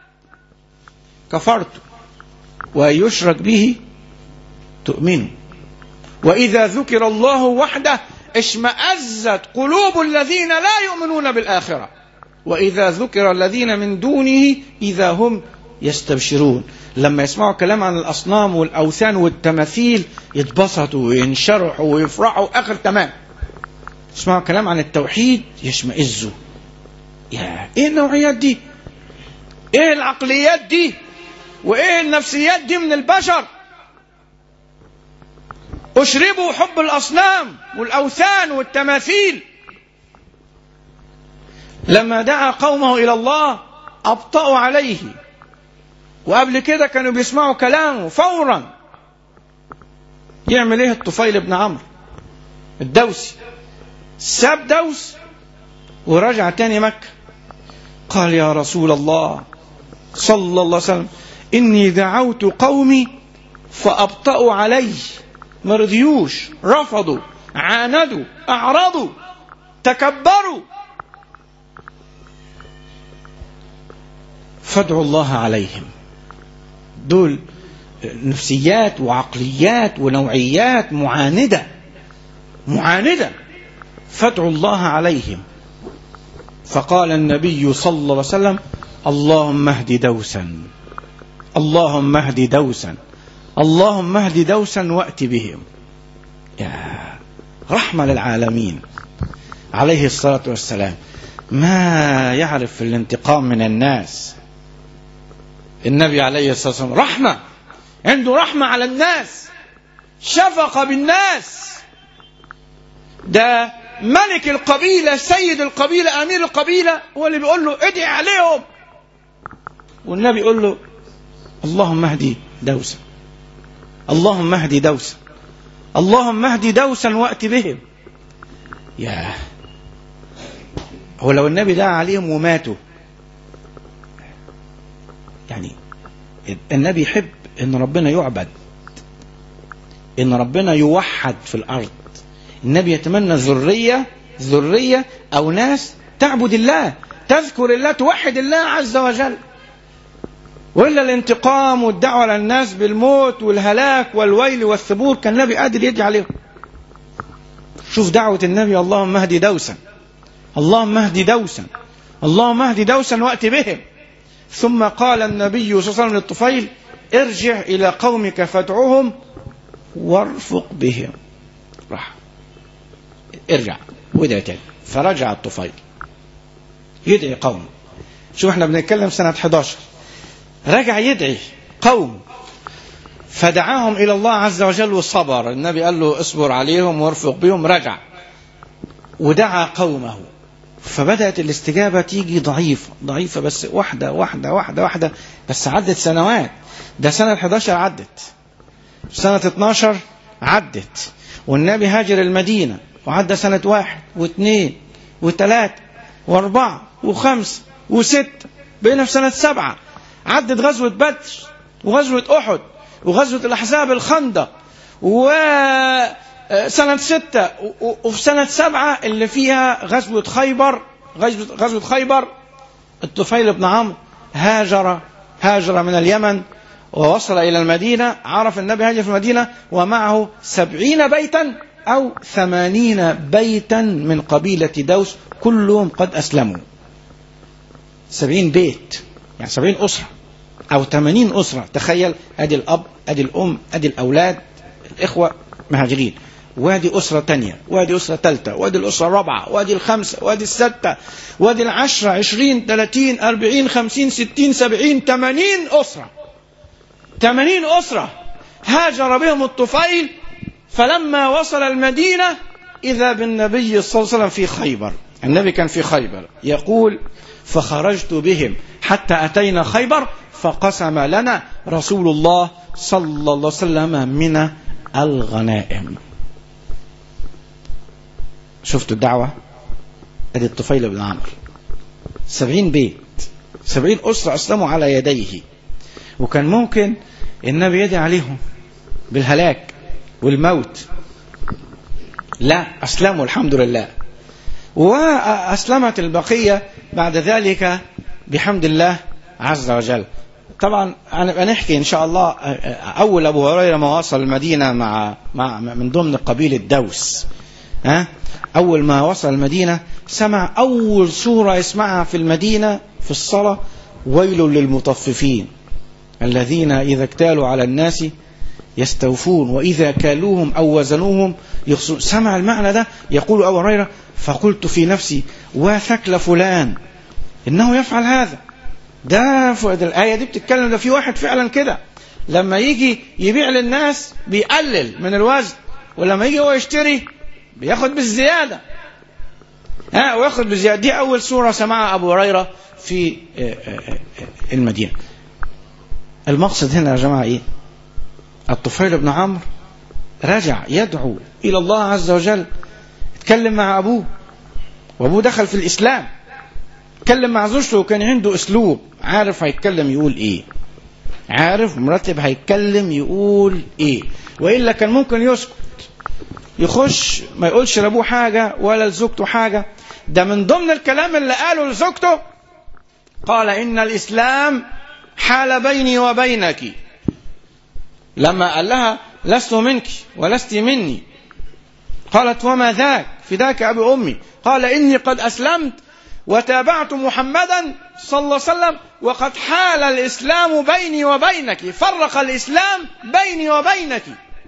كفرت ويشرك به تؤمنوا وإذا ذكر الله وحده اشمأزت قلوب الذين لا يؤمنون بالآخرة وإذا ذكر الذين من دونه إذا هم يستبشرون لما يسمعوا كلام عن الأصنام والأوثان والتماثيل يتبسطوا وينشرحوا ويفرحوا آخر تمام يسمعوا كلام عن التوحيد يشمئزوا يا ايه النوعيات دي ايه العقليات دي وايه النفسيات دي من البشر اشربوا حب الاصنام والاوثان والتماثيل لما دعا قومه الى الله ابطاوا عليه وقبل كده كانوا بيسمعوا كلامه فورا يعمل ايه الطفيل بن عمرو الدوسي ساب دوس ورجع تاني مكة قال يا رسول الله صلى الله عليه وسلم إني دعوت قومي فأبطأوا علي ما رضيوش رفضوا عاندوا أعرضوا تكبروا فادعوا الله عليهم دول نفسيات وعقليات ونوعيات معاندة معاندة فادعوا الله عليهم فقال النبي صلى الله عليه وسلم اللهم اهد دوسا اللهم اهد دوسا اللهم اهد دوسا وات بهم يا رحمة للعالمين عليه الصلاة والسلام ما يعرف الانتقام من الناس النبي عليه الصلاة والسلام رحمة عنده رحمة على الناس شفقة بالناس ده ملك القبيلة سيد القبيلة أمير القبيلة هو اللي بيقول له ادعي عليهم والنبي يقول له اللهم اهدي دوسا اللهم اهدي دوسا اللهم اهدي دوسا وأت بهم يا هو لو النبي دعا عليهم وماتوا يعني النبي يحب ان ربنا يعبد ان ربنا يوحد في الارض النبي يتمنى ذرية ذرية أو ناس تعبد الله تذكر الله توحد الله عز وجل وإلا الانتقام والدعوة على الناس بالموت والهلاك والويل والثبور كان النبي قادر يدعي عليهم شوف دعوة النبي اللهم اهدي دوسا اللهم اهدي دوسا اللهم اهدي دوسا وأت بهم ثم قال النبي صلى الله عليه وسلم للطفيل ارجع إلى قومك فادعوهم وارفق بهم راح ارجع وادعي تاني فرجع الطفيل يدعي قوم شوف احنا بنتكلم سنة 11 رجع يدعي قوم فدعاهم إلى الله عز وجل وصبر النبي قال له اصبر عليهم وارفق بهم رجع ودعا قومه فبدأت الاستجابة تيجي ضعيفة ضعيفة بس واحدة واحدة واحدة واحدة بس عدت سنوات ده سنة 11 عدت سنة 12 عدت والنبي هاجر المدينة وعدى سنة واحد واثنين وثلاثة واربعة وخمسة وستة بقينا في سنة سبعة عدت غزوة بدر وغزوة أحد وغزوة الأحزاب الخندق وسنة ستة وفي سنة سبعة اللي فيها غزوة خيبر غزوة, غزوة خيبر الطفيل بن عمرو هاجر هاجر من اليمن ووصل إلى المدينة عرف النبي هاجر في المدينة ومعه سبعين بيتا أو ثمانين بيتا من قبيلة دوس كلهم قد أسلموا سبعين بيت يعني سبعين أسرة أو ثمانين أسرة تخيل أدي الأب أدي الأم أدي الأولاد الإخوة مهاجرين وادي أسرة تانية وادي أسرة ثالثة وادي الأسرة الرابعة وادي الخمسة وادي الستة وادي العشرة عشرين ثلاثين أربعين خمسين ستين سبعين ثمانين أسرة ثمانين أسرة هاجر بهم الطفيل فلما وصل المدينة إذا بالنبي صلى الله عليه وسلم في خيبر النبي كان في خيبر يقول فخرجت بهم حتى أتينا خيبر فقسم لنا رسول الله صلى الله عليه وسلم من الغنائم شفتوا الدعوة ادي الطفيل بن عمرو سبعين بيت سبعين أسرة أسلموا على يديه وكان ممكن النبي يدعي عليهم بالهلاك والموت لا أسلموا الحمد لله وأسلمت البقية بعد ذلك بحمد الله عز وجل طبعا هنبقى نحكي ان شاء الله اول ابو هريره ما وصل المدينه مع مع من ضمن قبيله دوس ها اول ما وصل المدينه سمع اول سوره يسمعها في المدينه في الصلاه ويل للمطففين الذين اذا اكتالوا على الناس يستوفون واذا كالوهم او وزنوهم يخسرون سمع المعنى ده يقول ابو هريره فقلت في نفسي وثكل فلان انه يفعل هذا ده ف- ده الآية دي بتتكلم ده في واحد فعلا كده لما يجي يبيع للناس بيقلل من الوزن ولما يجي هو يشتري بياخد بالزيادة ها وياخد بالزيادة دي أول سورة سمعها أبو هريرة في آه، آه، آه، المدينة المقصد هنا يا جماعة إيه الطفيل بن عمرو رجع يدعو إلى الله عز وجل اتكلم مع أبوه وأبوه دخل في الإسلام اتكلم مع زوجته وكان عنده اسلوب عارف هيتكلم يقول ايه عارف مرتب هيتكلم يقول ايه والا كان ممكن يسكت يخش ما يقولش لابوه حاجه ولا لزوجته حاجه ده من ضمن الكلام اللي قاله لزوجته قال ان الاسلام حال بيني وبينك لما قال لها لست منك ولست مني قالت وما ذاك فداك ابي امي قال اني قد اسلمت وتابعت محمدا صلى الله عليه وسلم وقد حال الإسلام بيني وبينك فرق الإسلام بيني وبينك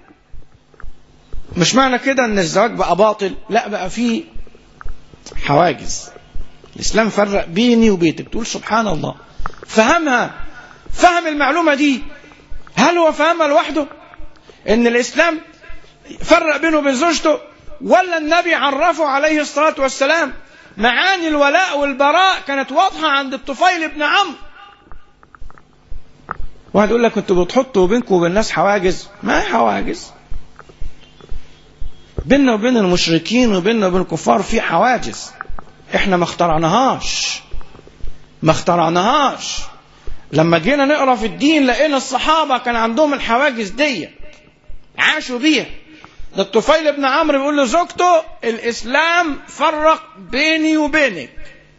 مش معنى كده ان الزواج بقى باطل لا بقى فيه حواجز الإسلام فرق بيني وبينك تقول سبحان الله فهمها فهم المعلومة دي هل هو فهمها لوحده ان الإسلام فرق بينه وبين زوجته ولا النبي عرفه عليه الصلاة والسلام معاني الولاء والبراء كانت واضحة عند الطفيل بن عمرو واحد يقول لك انتوا بتحطوا بينكم وبين الناس حواجز ما هي حواجز بيننا وبين المشركين وبيننا وبين الكفار في حواجز احنا ما اخترعناهاش ما اخترعناهاش لما جينا نقرا في الدين لقينا الصحابه كان عندهم الحواجز دي عاشوا بيها ده الطفيل بن عمرو بيقول لزوجته الاسلام فرق بيني وبينك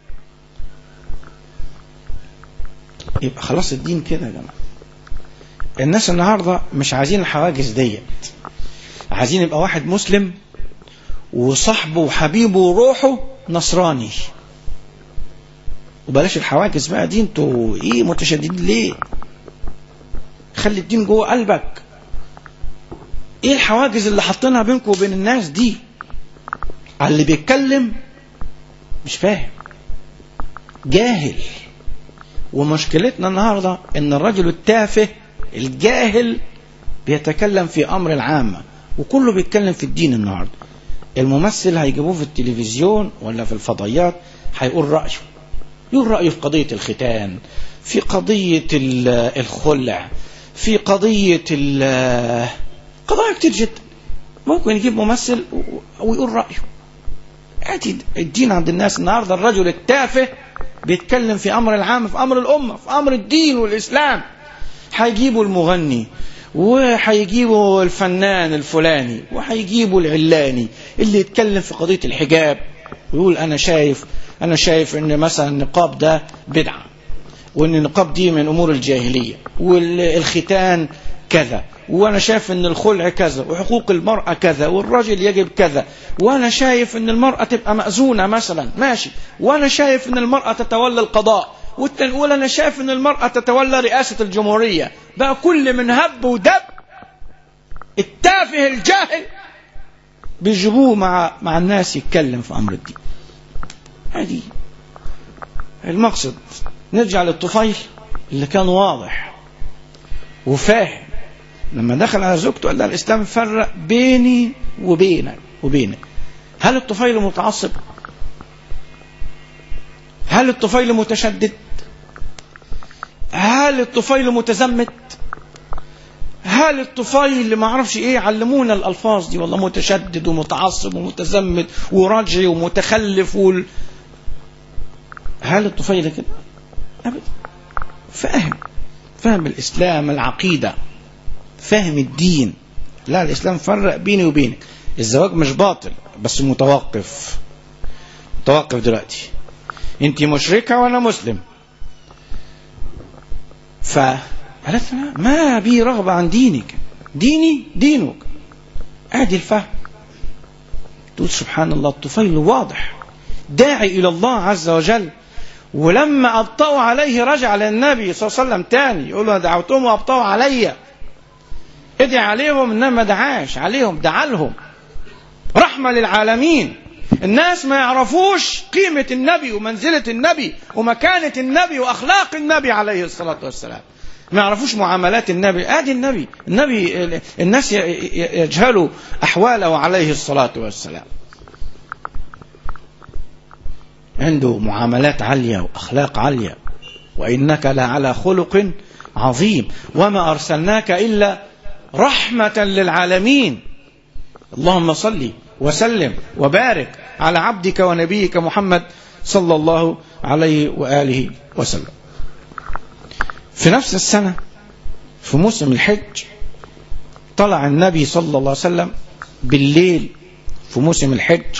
يبقى خلاص الدين كده يا جماعه الناس النهارده مش عايزين الحواجز ديت عايزين يبقى واحد مسلم وصاحبه وحبيبه وروحه نصراني وبلاش الحواجز بقى دي انتوا ايه متشددين ليه خلي الدين جوه قلبك ايه الحواجز اللي حاطينها بينكم وبين الناس دي على اللي بيتكلم مش فاهم جاهل ومشكلتنا النهارده ان الرجل التافه الجاهل بيتكلم في امر العامه وكله بيتكلم في الدين النهارده الممثل هيجيبوه في التلفزيون ولا في الفضائيات هيقول رايه يقول رايه في قضيه الختان في قضيه الخلع في قضيه قضايا كتير جدا ممكن يجيب ممثل ويقول رأيه عادي الدين عند الناس النهارده الرجل التافه بيتكلم في أمر العام في أمر الأمة في أمر الدين والإسلام هيجيبوا المغني وهيجيبوا الفنان الفلاني وهيجيبوا العلاني اللي يتكلم في قضية الحجاب ويقول أنا شايف أنا شايف إن مثلا النقاب ده بدعة وإن النقاب دي من أمور الجاهلية والختان كذا وانا شايف ان الخلع كذا وحقوق المرأة كذا والرجل يجب كذا وانا شايف ان المرأة تبقى مأذونة مثلا ماشي وانا شايف ان المرأة تتولى القضاء والتنقول انا شايف ان المرأة تتولى رئاسة الجمهورية بقى كل من هب ودب التافه الجاهل بيجيبوه مع مع الناس يتكلم في امر الدين هذه المقصد نرجع للطفيل اللي كان واضح وفاهم لما دخل على زوجته قال لها الاسلام فرق بيني وبينك وبينك هل الطفيل متعصب هل الطفيل متشدد هل الطفيل متزمت هل الطفيل ما اعرفش ايه علمونا الالفاظ دي والله متشدد ومتعصب ومتزمت ورجعي ومتخلف وال... هل الطفيل كده ابدا فاهم فاهم الاسلام العقيده فاهم الدين لا الإسلام فرق بيني وبينك الزواج مش باطل بس متوقف توقف دلوقتي انت مشركة وانا مسلم فقالت لا ما بي رغبة عن دينك ديني دينك ادي الفهم تقول سبحان الله الطفيل واضح داعي الى الله عز وجل ولما ابطأوا عليه رجع للنبي صلى الله عليه وسلم تاني يقول له انا دعوتهم وابطأوا عليا ادعي عليهم انما ما دعاش عليهم دعا لهم رحمة للعالمين الناس ما يعرفوش قيمة النبي ومنزلة النبي ومكانة النبي وأخلاق النبي عليه الصلاة والسلام ما يعرفوش معاملات النبي ادي النبي النبي الناس يجهلوا احواله عليه الصلاه والسلام عنده معاملات عاليه واخلاق عاليه وانك لعلى خلق عظيم وما ارسلناك الا رحمه للعالمين اللهم صل وسلم وبارك على عبدك ونبيك محمد صلى الله عليه واله وسلم في نفس السنة في موسم الحج طلع النبي صلى الله عليه وسلم بالليل في موسم الحج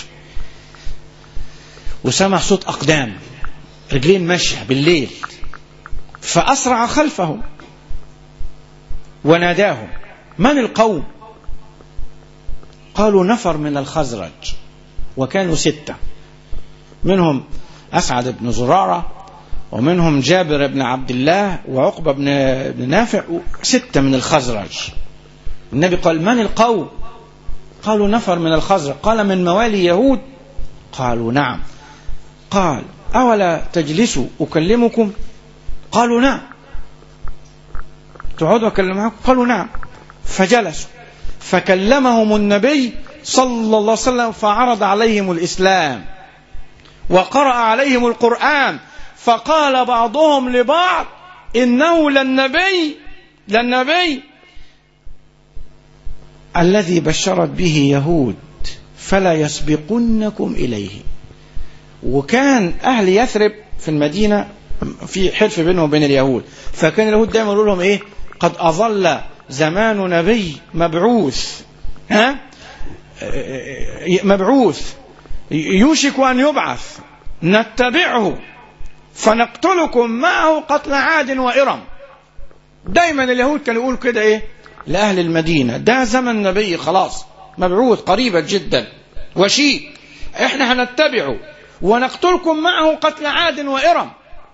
وسمع صوت أقدام رجلين ماشية بالليل فأسرع خلفهم وناداهم من القوم قالوا نفر من الخزرج وكانوا ستة منهم أسعد بن زرارة ومنهم جابر بن عبد الله وعقبة بن, بن نافع ستة من الخزرج النبي قال من القوم قالوا نفر من الخزرج قال من موالي يهود قالوا نعم قال أولا تجلسوا أكلمكم قالوا نعم تقعدوا أكلم معكم قالوا نعم فجلسوا فكلمهم النبي صلى الله عليه وسلم فعرض عليهم الإسلام وقرأ عليهم القرآن فقال بعضهم لبعض إنه للنبي للنبي الذي بشرت به يهود فلا يسبقنكم إليه وكان أهل يثرب في المدينة في حلف بينهم وبين اليهود فكان اليهود دايما يقول لهم إيه قد أظل زمان نبي مبعوث ها مبعوث يوشك أن يبعث نتبعه فنقتلكم معه قتل عاد وإرم دايما اليهود كانوا يقولوا كده ايه لأهل المدينة ده زمن نبي خلاص مبعوث قريبا جدا وشيك احنا هنتبعه ونقتلكم معه قتل عاد وإرم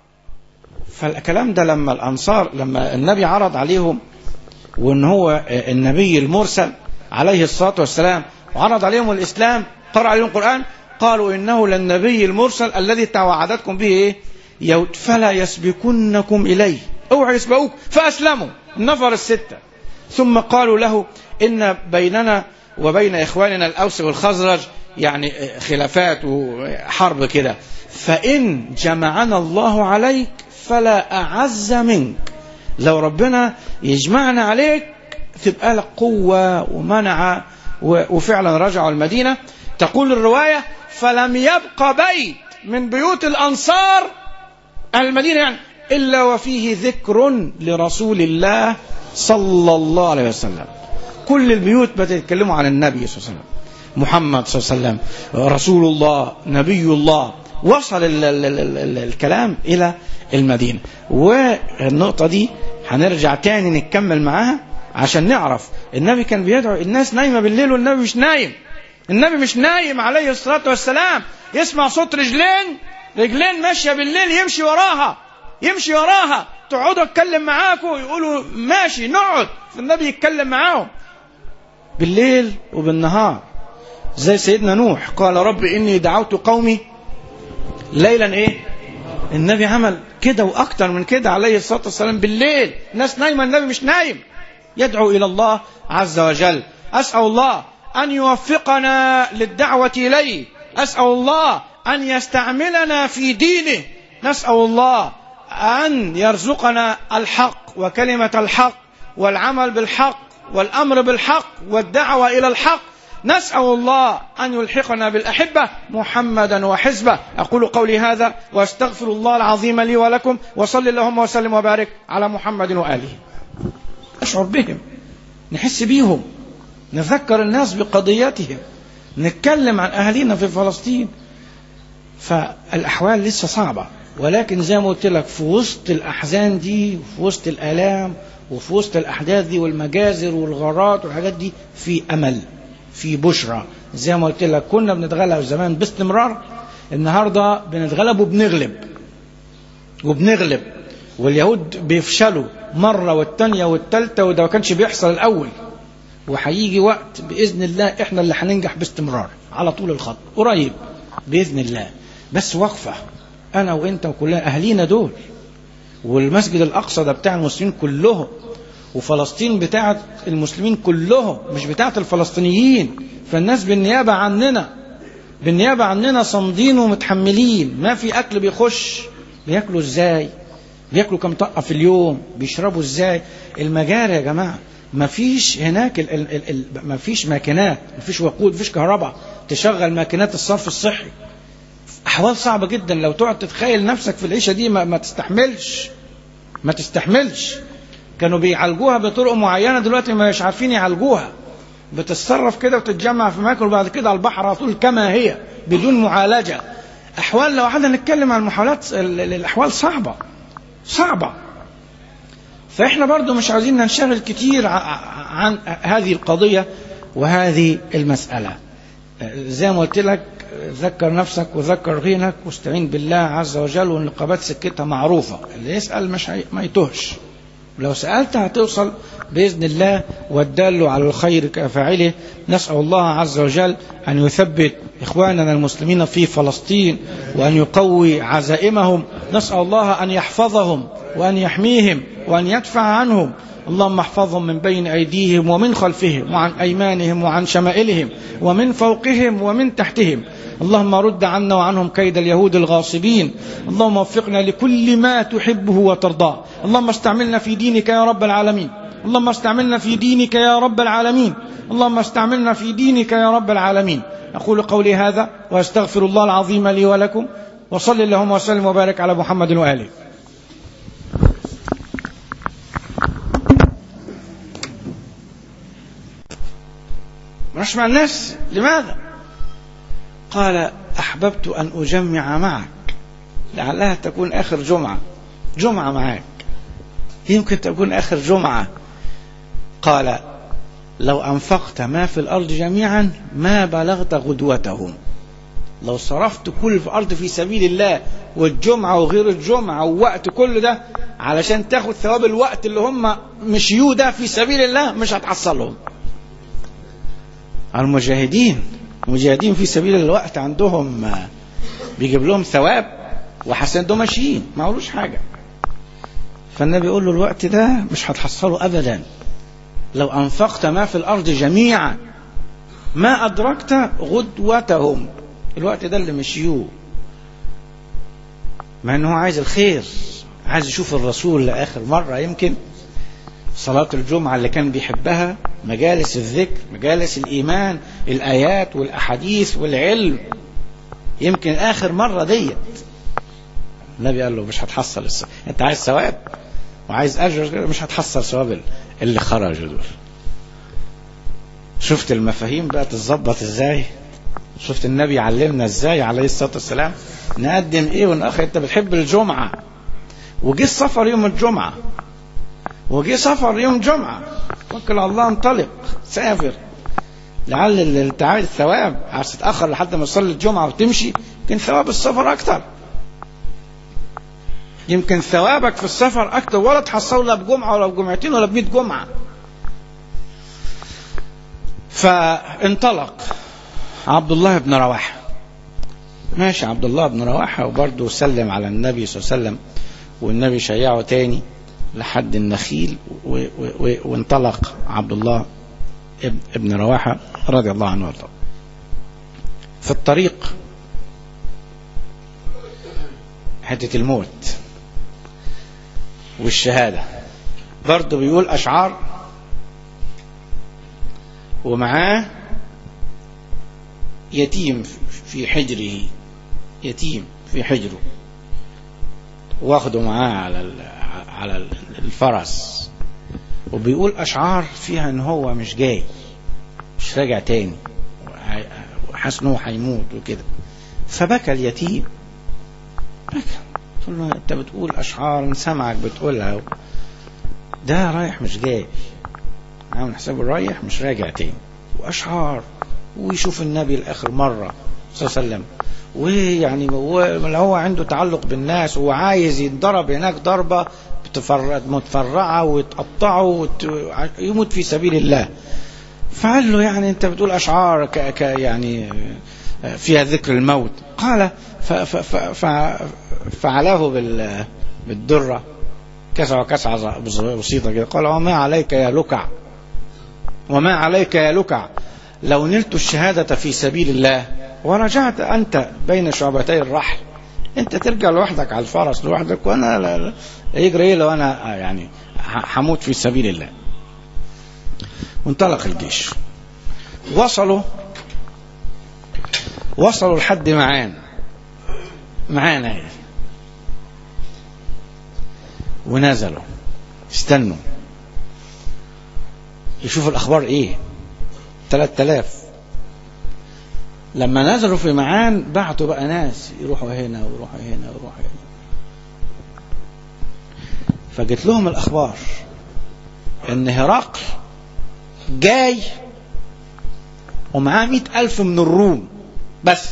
فالكلام ده لما الأنصار لما النبي عرض عليهم وان هو النبي المرسل عليه الصلاة والسلام وعرض عليهم الإسلام قرأ عليهم القرآن قالوا إنه للنبي المرسل الذي توعدتكم به إيه يهود فلا يسبقنكم إليه اوعوا يسبقوك فأسلموا النفر الستة ثم قالوا له إن بيننا وبين إخواننا الأوس والخزرج يعني خلافات وحرب كده فإن جمعنا الله عليك فلا أعز منك لو ربنا يجمعنا عليك تبقى لك قوة ومنع وفعلا رجعوا المدينة تقول الرواية فلم يبق بيت من بيوت الأنصار أهل المدينة يعني إلا وفيه ذكر لرسول الله صلى الله عليه وسلم كل البيوت بتتكلموا عن النبي صلى الله عليه وسلم محمد صلى الله عليه وسلم رسول الله نبي الله وصل ال ال ال ال الكلام إلى المدينة والنقطة دي هنرجع تاني نكمل معاها عشان نعرف النبي كان بيدعو الناس نايمة بالليل والنبي مش نايم النبي مش نايم عليه الصلاة والسلام يسمع صوت رجلين رجلين ماشية بالليل يمشي وراها يمشي وراها تقعدوا اتكلم معاكم يقولوا ماشي نقعد فالنبي يتكلم معاهم بالليل وبالنهار زي سيدنا نوح قال رب إني دعوت قومي ليلا إيه النبي عمل كده وأكتر من كده عليه الصلاة والسلام بالليل ناس نايمة النبي مش نايم يدعو إلى الله عز وجل أسأل الله أن يوفقنا للدعوة إليه أسأل الله أن يستعملنا في دينه نسأل الله أن يرزقنا الحق وكلمة الحق والعمل بالحق والأمر بالحق والدعوة إلى الحق نسأل الله أن يلحقنا بالأحبة محمدا وحزبه أقول قولي هذا وأستغفر الله العظيم لي ولكم وصل اللهم وسلم وبارك على محمد وآله أشعر بهم نحس بيهم نذكر الناس بقضيتهم نتكلم عن أهالينا في فلسطين فالأحوال لسه صعبة ولكن زي ما قلت لك في وسط الأحزان دي وفي وسط الآلام وفي وسط الأحداث دي والمجازر والغارات والحاجات دي في أمل في بشرى زي ما قلت لك كنا بنتغلب زمان باستمرار النهارده بنتغلب وبنغلب وبنغلب واليهود بيفشلوا مرة والتانية والتالتة وده ما كانش بيحصل الأول وهيجي وقت بإذن الله إحنا اللي هننجح باستمرار على طول الخط قريب بإذن الله بس وقفة أنا وأنت وكلنا أهلينا دول والمسجد الأقصى ده بتاع المسلمين كلهم وفلسطين بتاعت المسلمين كلهم مش بتاعت الفلسطينيين فالناس بالنيابة عننا بالنيابة عننا صامدين ومتحملين ما في أكل بيخش بياكلوا ازاي بياكلوا كم طقة في اليوم بيشربوا ازاي المجاري يا جماعة ما فيش هناك ال ال ال ال ما فيش ماكينات ما فيش وقود ما فيش كهرباء تشغل ماكينات الصرف الصحي أحوال صعبة جدا لو تقعد تتخيل نفسك في العيشة دي ما, ما تستحملش ما تستحملش كانوا بيعالجوها بطرق معينة دلوقتي مش عارفين يعالجوها بتتصرف كده وتتجمع في ماكل وبعد كده على البحر على طول كما هي بدون معالجة أحوال لو قعدنا نتكلم عن المحاولات الأحوال صعبة صعبة فإحنا برضو مش عاوزين ننشغل كتير عن هذه القضية وهذه المسألة زي ما قلت لك ذكر نفسك وذكر غيرك واستعين بالله عز وجل والنقابات سكتها معروفة اللي يسأل مش هي... ما يتهش لو سألت هتوصل بإذن الله والدال على الخير كفاعله نسأل الله عز وجل أن يثبت إخواننا المسلمين في فلسطين وأن يقوي عزائمهم نسأل الله أن يحفظهم وأن يحميهم وأن يدفع عنهم اللهم احفظهم من بين أيديهم ومن خلفهم وعن أيمانهم وعن شمائلهم ومن فوقهم ومن تحتهم اللهم رد عنا وعنهم كيد اليهود الغاصبين اللهم وفقنا لكل ما تحبه وترضاه اللهم استعملنا في دينك يا رب العالمين اللهم استعملنا في دينك يا رب العالمين اللهم استعملنا في دينك يا رب العالمين أقول قولي هذا وأستغفر الله العظيم لي ولكم وصل اللهم وسلم وبارك على محمد وآله مش مع الناس لماذا قال أحببت أن أجمع معك لعلها تكون آخر جمعة جمعة معك يمكن تكون آخر جمعة قال لو أنفقت ما في الأرض جميعا ما بلغت غدوتهم لو صرفت كل في الأرض في سبيل الله والجمعة وغير الجمعة ووقت كل ده علشان تاخد ثواب الوقت اللي هم مشيوه ده في سبيل الله مش هتحصلهم المجاهدين مجاهدين في سبيل الوقت عندهم بيجيب لهم ثواب وحسن دول ماشيين ما عملوش حاجة فالنبي يقول له الوقت ده مش هتحصله أبدا لو أنفقت ما في الأرض جميعا ما أدركت غدوتهم الوقت ده اللي مشيوه مع أنه عايز الخير عايز يشوف الرسول لآخر مرة يمكن صلاة الجمعة اللي كان بيحبها مجالس الذكر مجالس الإيمان الآيات والأحاديث والعلم يمكن آخر مرة ديت النبي قال له مش هتحصل الثواب انت عايز ثواب وعايز اجر مش هتحصل ثواب اللي خرجوا دول شفت المفاهيم بقى تتظبط ازاي شفت النبي علمنا ازاي عليه الصلاه والسلام نقدم ايه ونأخر انت بتحب الجمعه وجه السفر يوم الجمعه وجه سفر يوم جمعه توكل على الله انطلق سافر لعل اللي انت عايز ثواب عايز تتاخر لحد ما تصلي الجمعه وتمشي يمكن ثواب السفر اكتر يمكن ثوابك في السفر أكتر ولا تحصله لا بجمعة ولا بجمعتين ولا بمئة جمعة فانطلق عبد الله بن رواحة ماشي عبد الله بن رواحة وبرضه سلم على النبي صلى الله عليه وسلم والنبي شيعه تاني لحد النخيل و و و وانطلق عبد الله ابن رواحة رضي الله عنه وارضاه في الطريق حتة الموت والشهادة برضه بيقول أشعار ومعاه يتيم في حجره يتيم في حجره واخده معاه على على الفرس وبيقول أشعار فيها إن هو مش جاي مش راجع تاني وحاسس إن هو هيموت وكده فبكى اليتيم بكى قلت له انت بتقول اشعار سمعك بتقولها ده رايح مش جاي عامل حسابه رايح مش راجع تاني واشعار ويشوف النبي لاخر مره صلى الله عليه وسلم ويعني هو هو عنده تعلق بالناس وعايز ينضرب هناك ضربه بتفر- متفرعه وتقطعه وت... يموت في سبيل الله فقال له يعني انت بتقول اشعار ك... ك... يعني فيها ذكر الموت قال ف... ف... ف... ف... فعلاه بال... بالدره كسع كسعة بسيطة كده قال وما عليك يا لكع وما عليك يا لكع لو نلت الشهادة في سبيل الله ورجعت أنت بين شعبتي الرحل أنت ترجع لوحدك على الفرس لوحدك وأنا لا لا يجري إيه لو أنا يعني ح- هموت في سبيل الله وانطلق الجيش وصلوا وصلوا لحد معان معانا يعني ونزلوا استنوا يشوفوا الأخبار إيه 3000 لما نزلوا في معان بعتوا بقى ناس يروحوا هنا ويروحوا هنا ويروحوا هنا فجت لهم الأخبار إن هرقل جاي ومعاه مئة ألف من الروم بس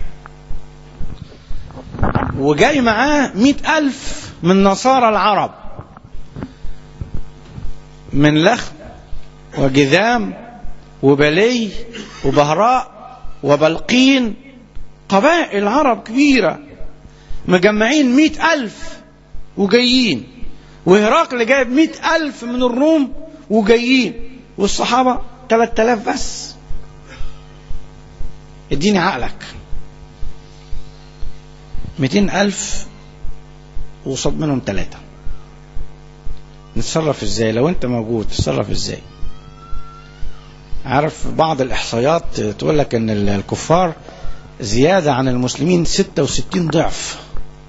وجاي معاه مئة ألف من نصارى العرب من لخم وجذام وبلي وبهراء وبلقين قبائل عرب كبيرة مجمعين مئة ألف وجايين وهرقل جايب مئة ألف من الروم وجايين والصحابة ثلاثة آلاف بس اديني عقلك مئتين ألف وصد منهم ثلاثة نتصرف ازاي لو انت موجود تتصرف ازاي عارف بعض الإحصائيات تقول لك ان الكفار زيادة عن المسلمين 66 ضعف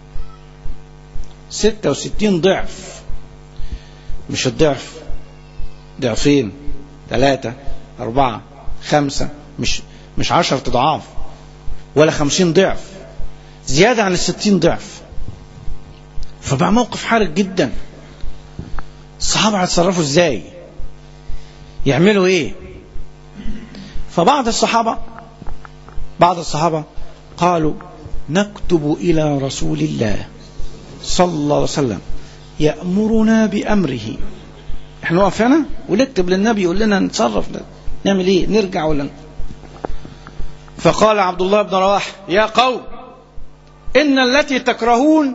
66 ضعف مش الضعف ضعفين ثلاثة أربعة خمسة مش مش عشرة أضعاف ولا خمسين ضعف زيادة عن الستين ضعف فبقى موقف حرج جدا الصحابة هيتصرفوا ازاي يعملوا ايه فبعض الصحابة بعض الصحابة قالوا نكتب إلى رسول الله صلى الله عليه وسلم يأمرنا بأمره احنا نقف هنا ونكتب للنبي يقول لنا نتصرف نعمل ايه نرجع ولا ن... فقال عبد الله بن رواحه يا قوم إن التي تكرهون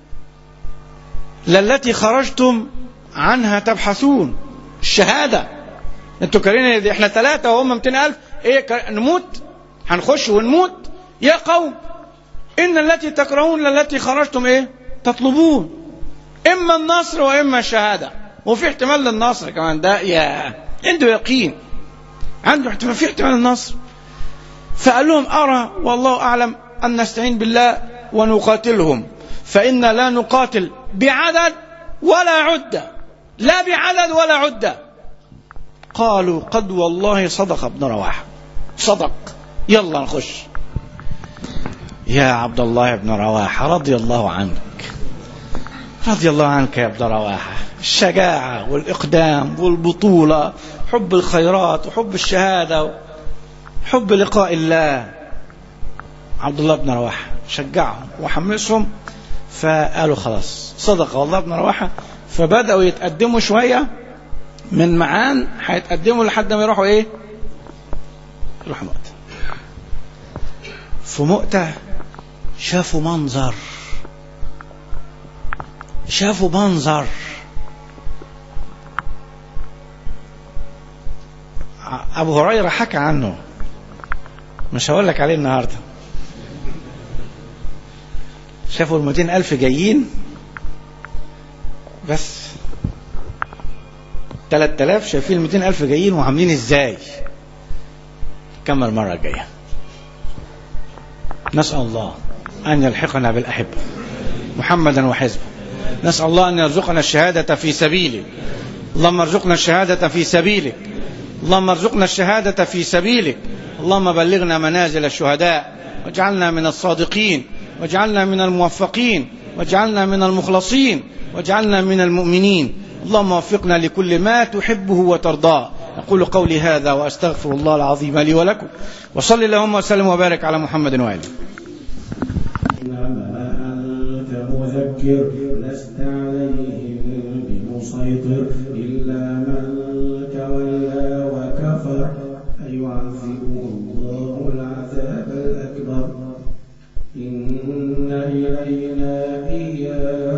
للتي خرجتم عنها تبحثون الشهادة انتوا كارين دي احنا ثلاثة وهم 200 ألف ايه كار... نموت هنخش ونموت يا قوم إن التي تكرهون للتي خرجتم ايه تطلبون إما النصر وإما الشهادة وفي احتمال للنصر كمان ده يا عنده يقين عنده احتمال في احتمال النصر فقال لهم أرى والله أعلم أن نستعين بالله ونقاتلهم فإن لا نقاتل بعدد ولا عدة لا بعدد ولا عدة قالوا قد والله صدق ابن رواحة صدق يلا نخش يا عبد الله بن رواحة رضي الله عنك رضي الله عنك يا ابن رواحة الشجاعة والإقدام والبطولة حب الخيرات وحب الشهادة حب لقاء الله عبد الله بن رواحة شجعهم وحمسهم فقالوا خلاص صدق والله بن رواحة فبدأوا يتقدموا شوية من معان هيتقدموا لحد ما يروحوا ايه يروحوا مؤتة في مؤتة شافوا منظر شافوا منظر أبو هريرة حكى عنه مش هقول لك عليه النهاردة شافوا المئتين ألف جايين بس تلات آلاف شايفين المئتين ألف جايين وعاملين ازاي كمل المرة الجاية نسأل الله أن يلحقنا بالأحبة محمدا وحزبه نسأل الله أن يرزقنا الشهادة في سبيله اللهم ارزقنا الشهادة في سبيلك اللهم ارزقنا الشهادة في سبيلك اللهم بلغنا منازل الشهداء واجعلنا من الصادقين واجعلنا من الموفقين واجعلنا من المخلصين واجعلنا من المؤمنين اللهم وفقنا لكل ما تحبه وترضاه أقول قولي هذا وأستغفر الله العظيم لي ولكم وصل اللهم وسلم وبارك على محمد وآله إنما أنت مذكر لست عليهم بمسيطر إلا من تولى وكفر فيعذبه الله العذاب الأكبر إن إلينا إيابهم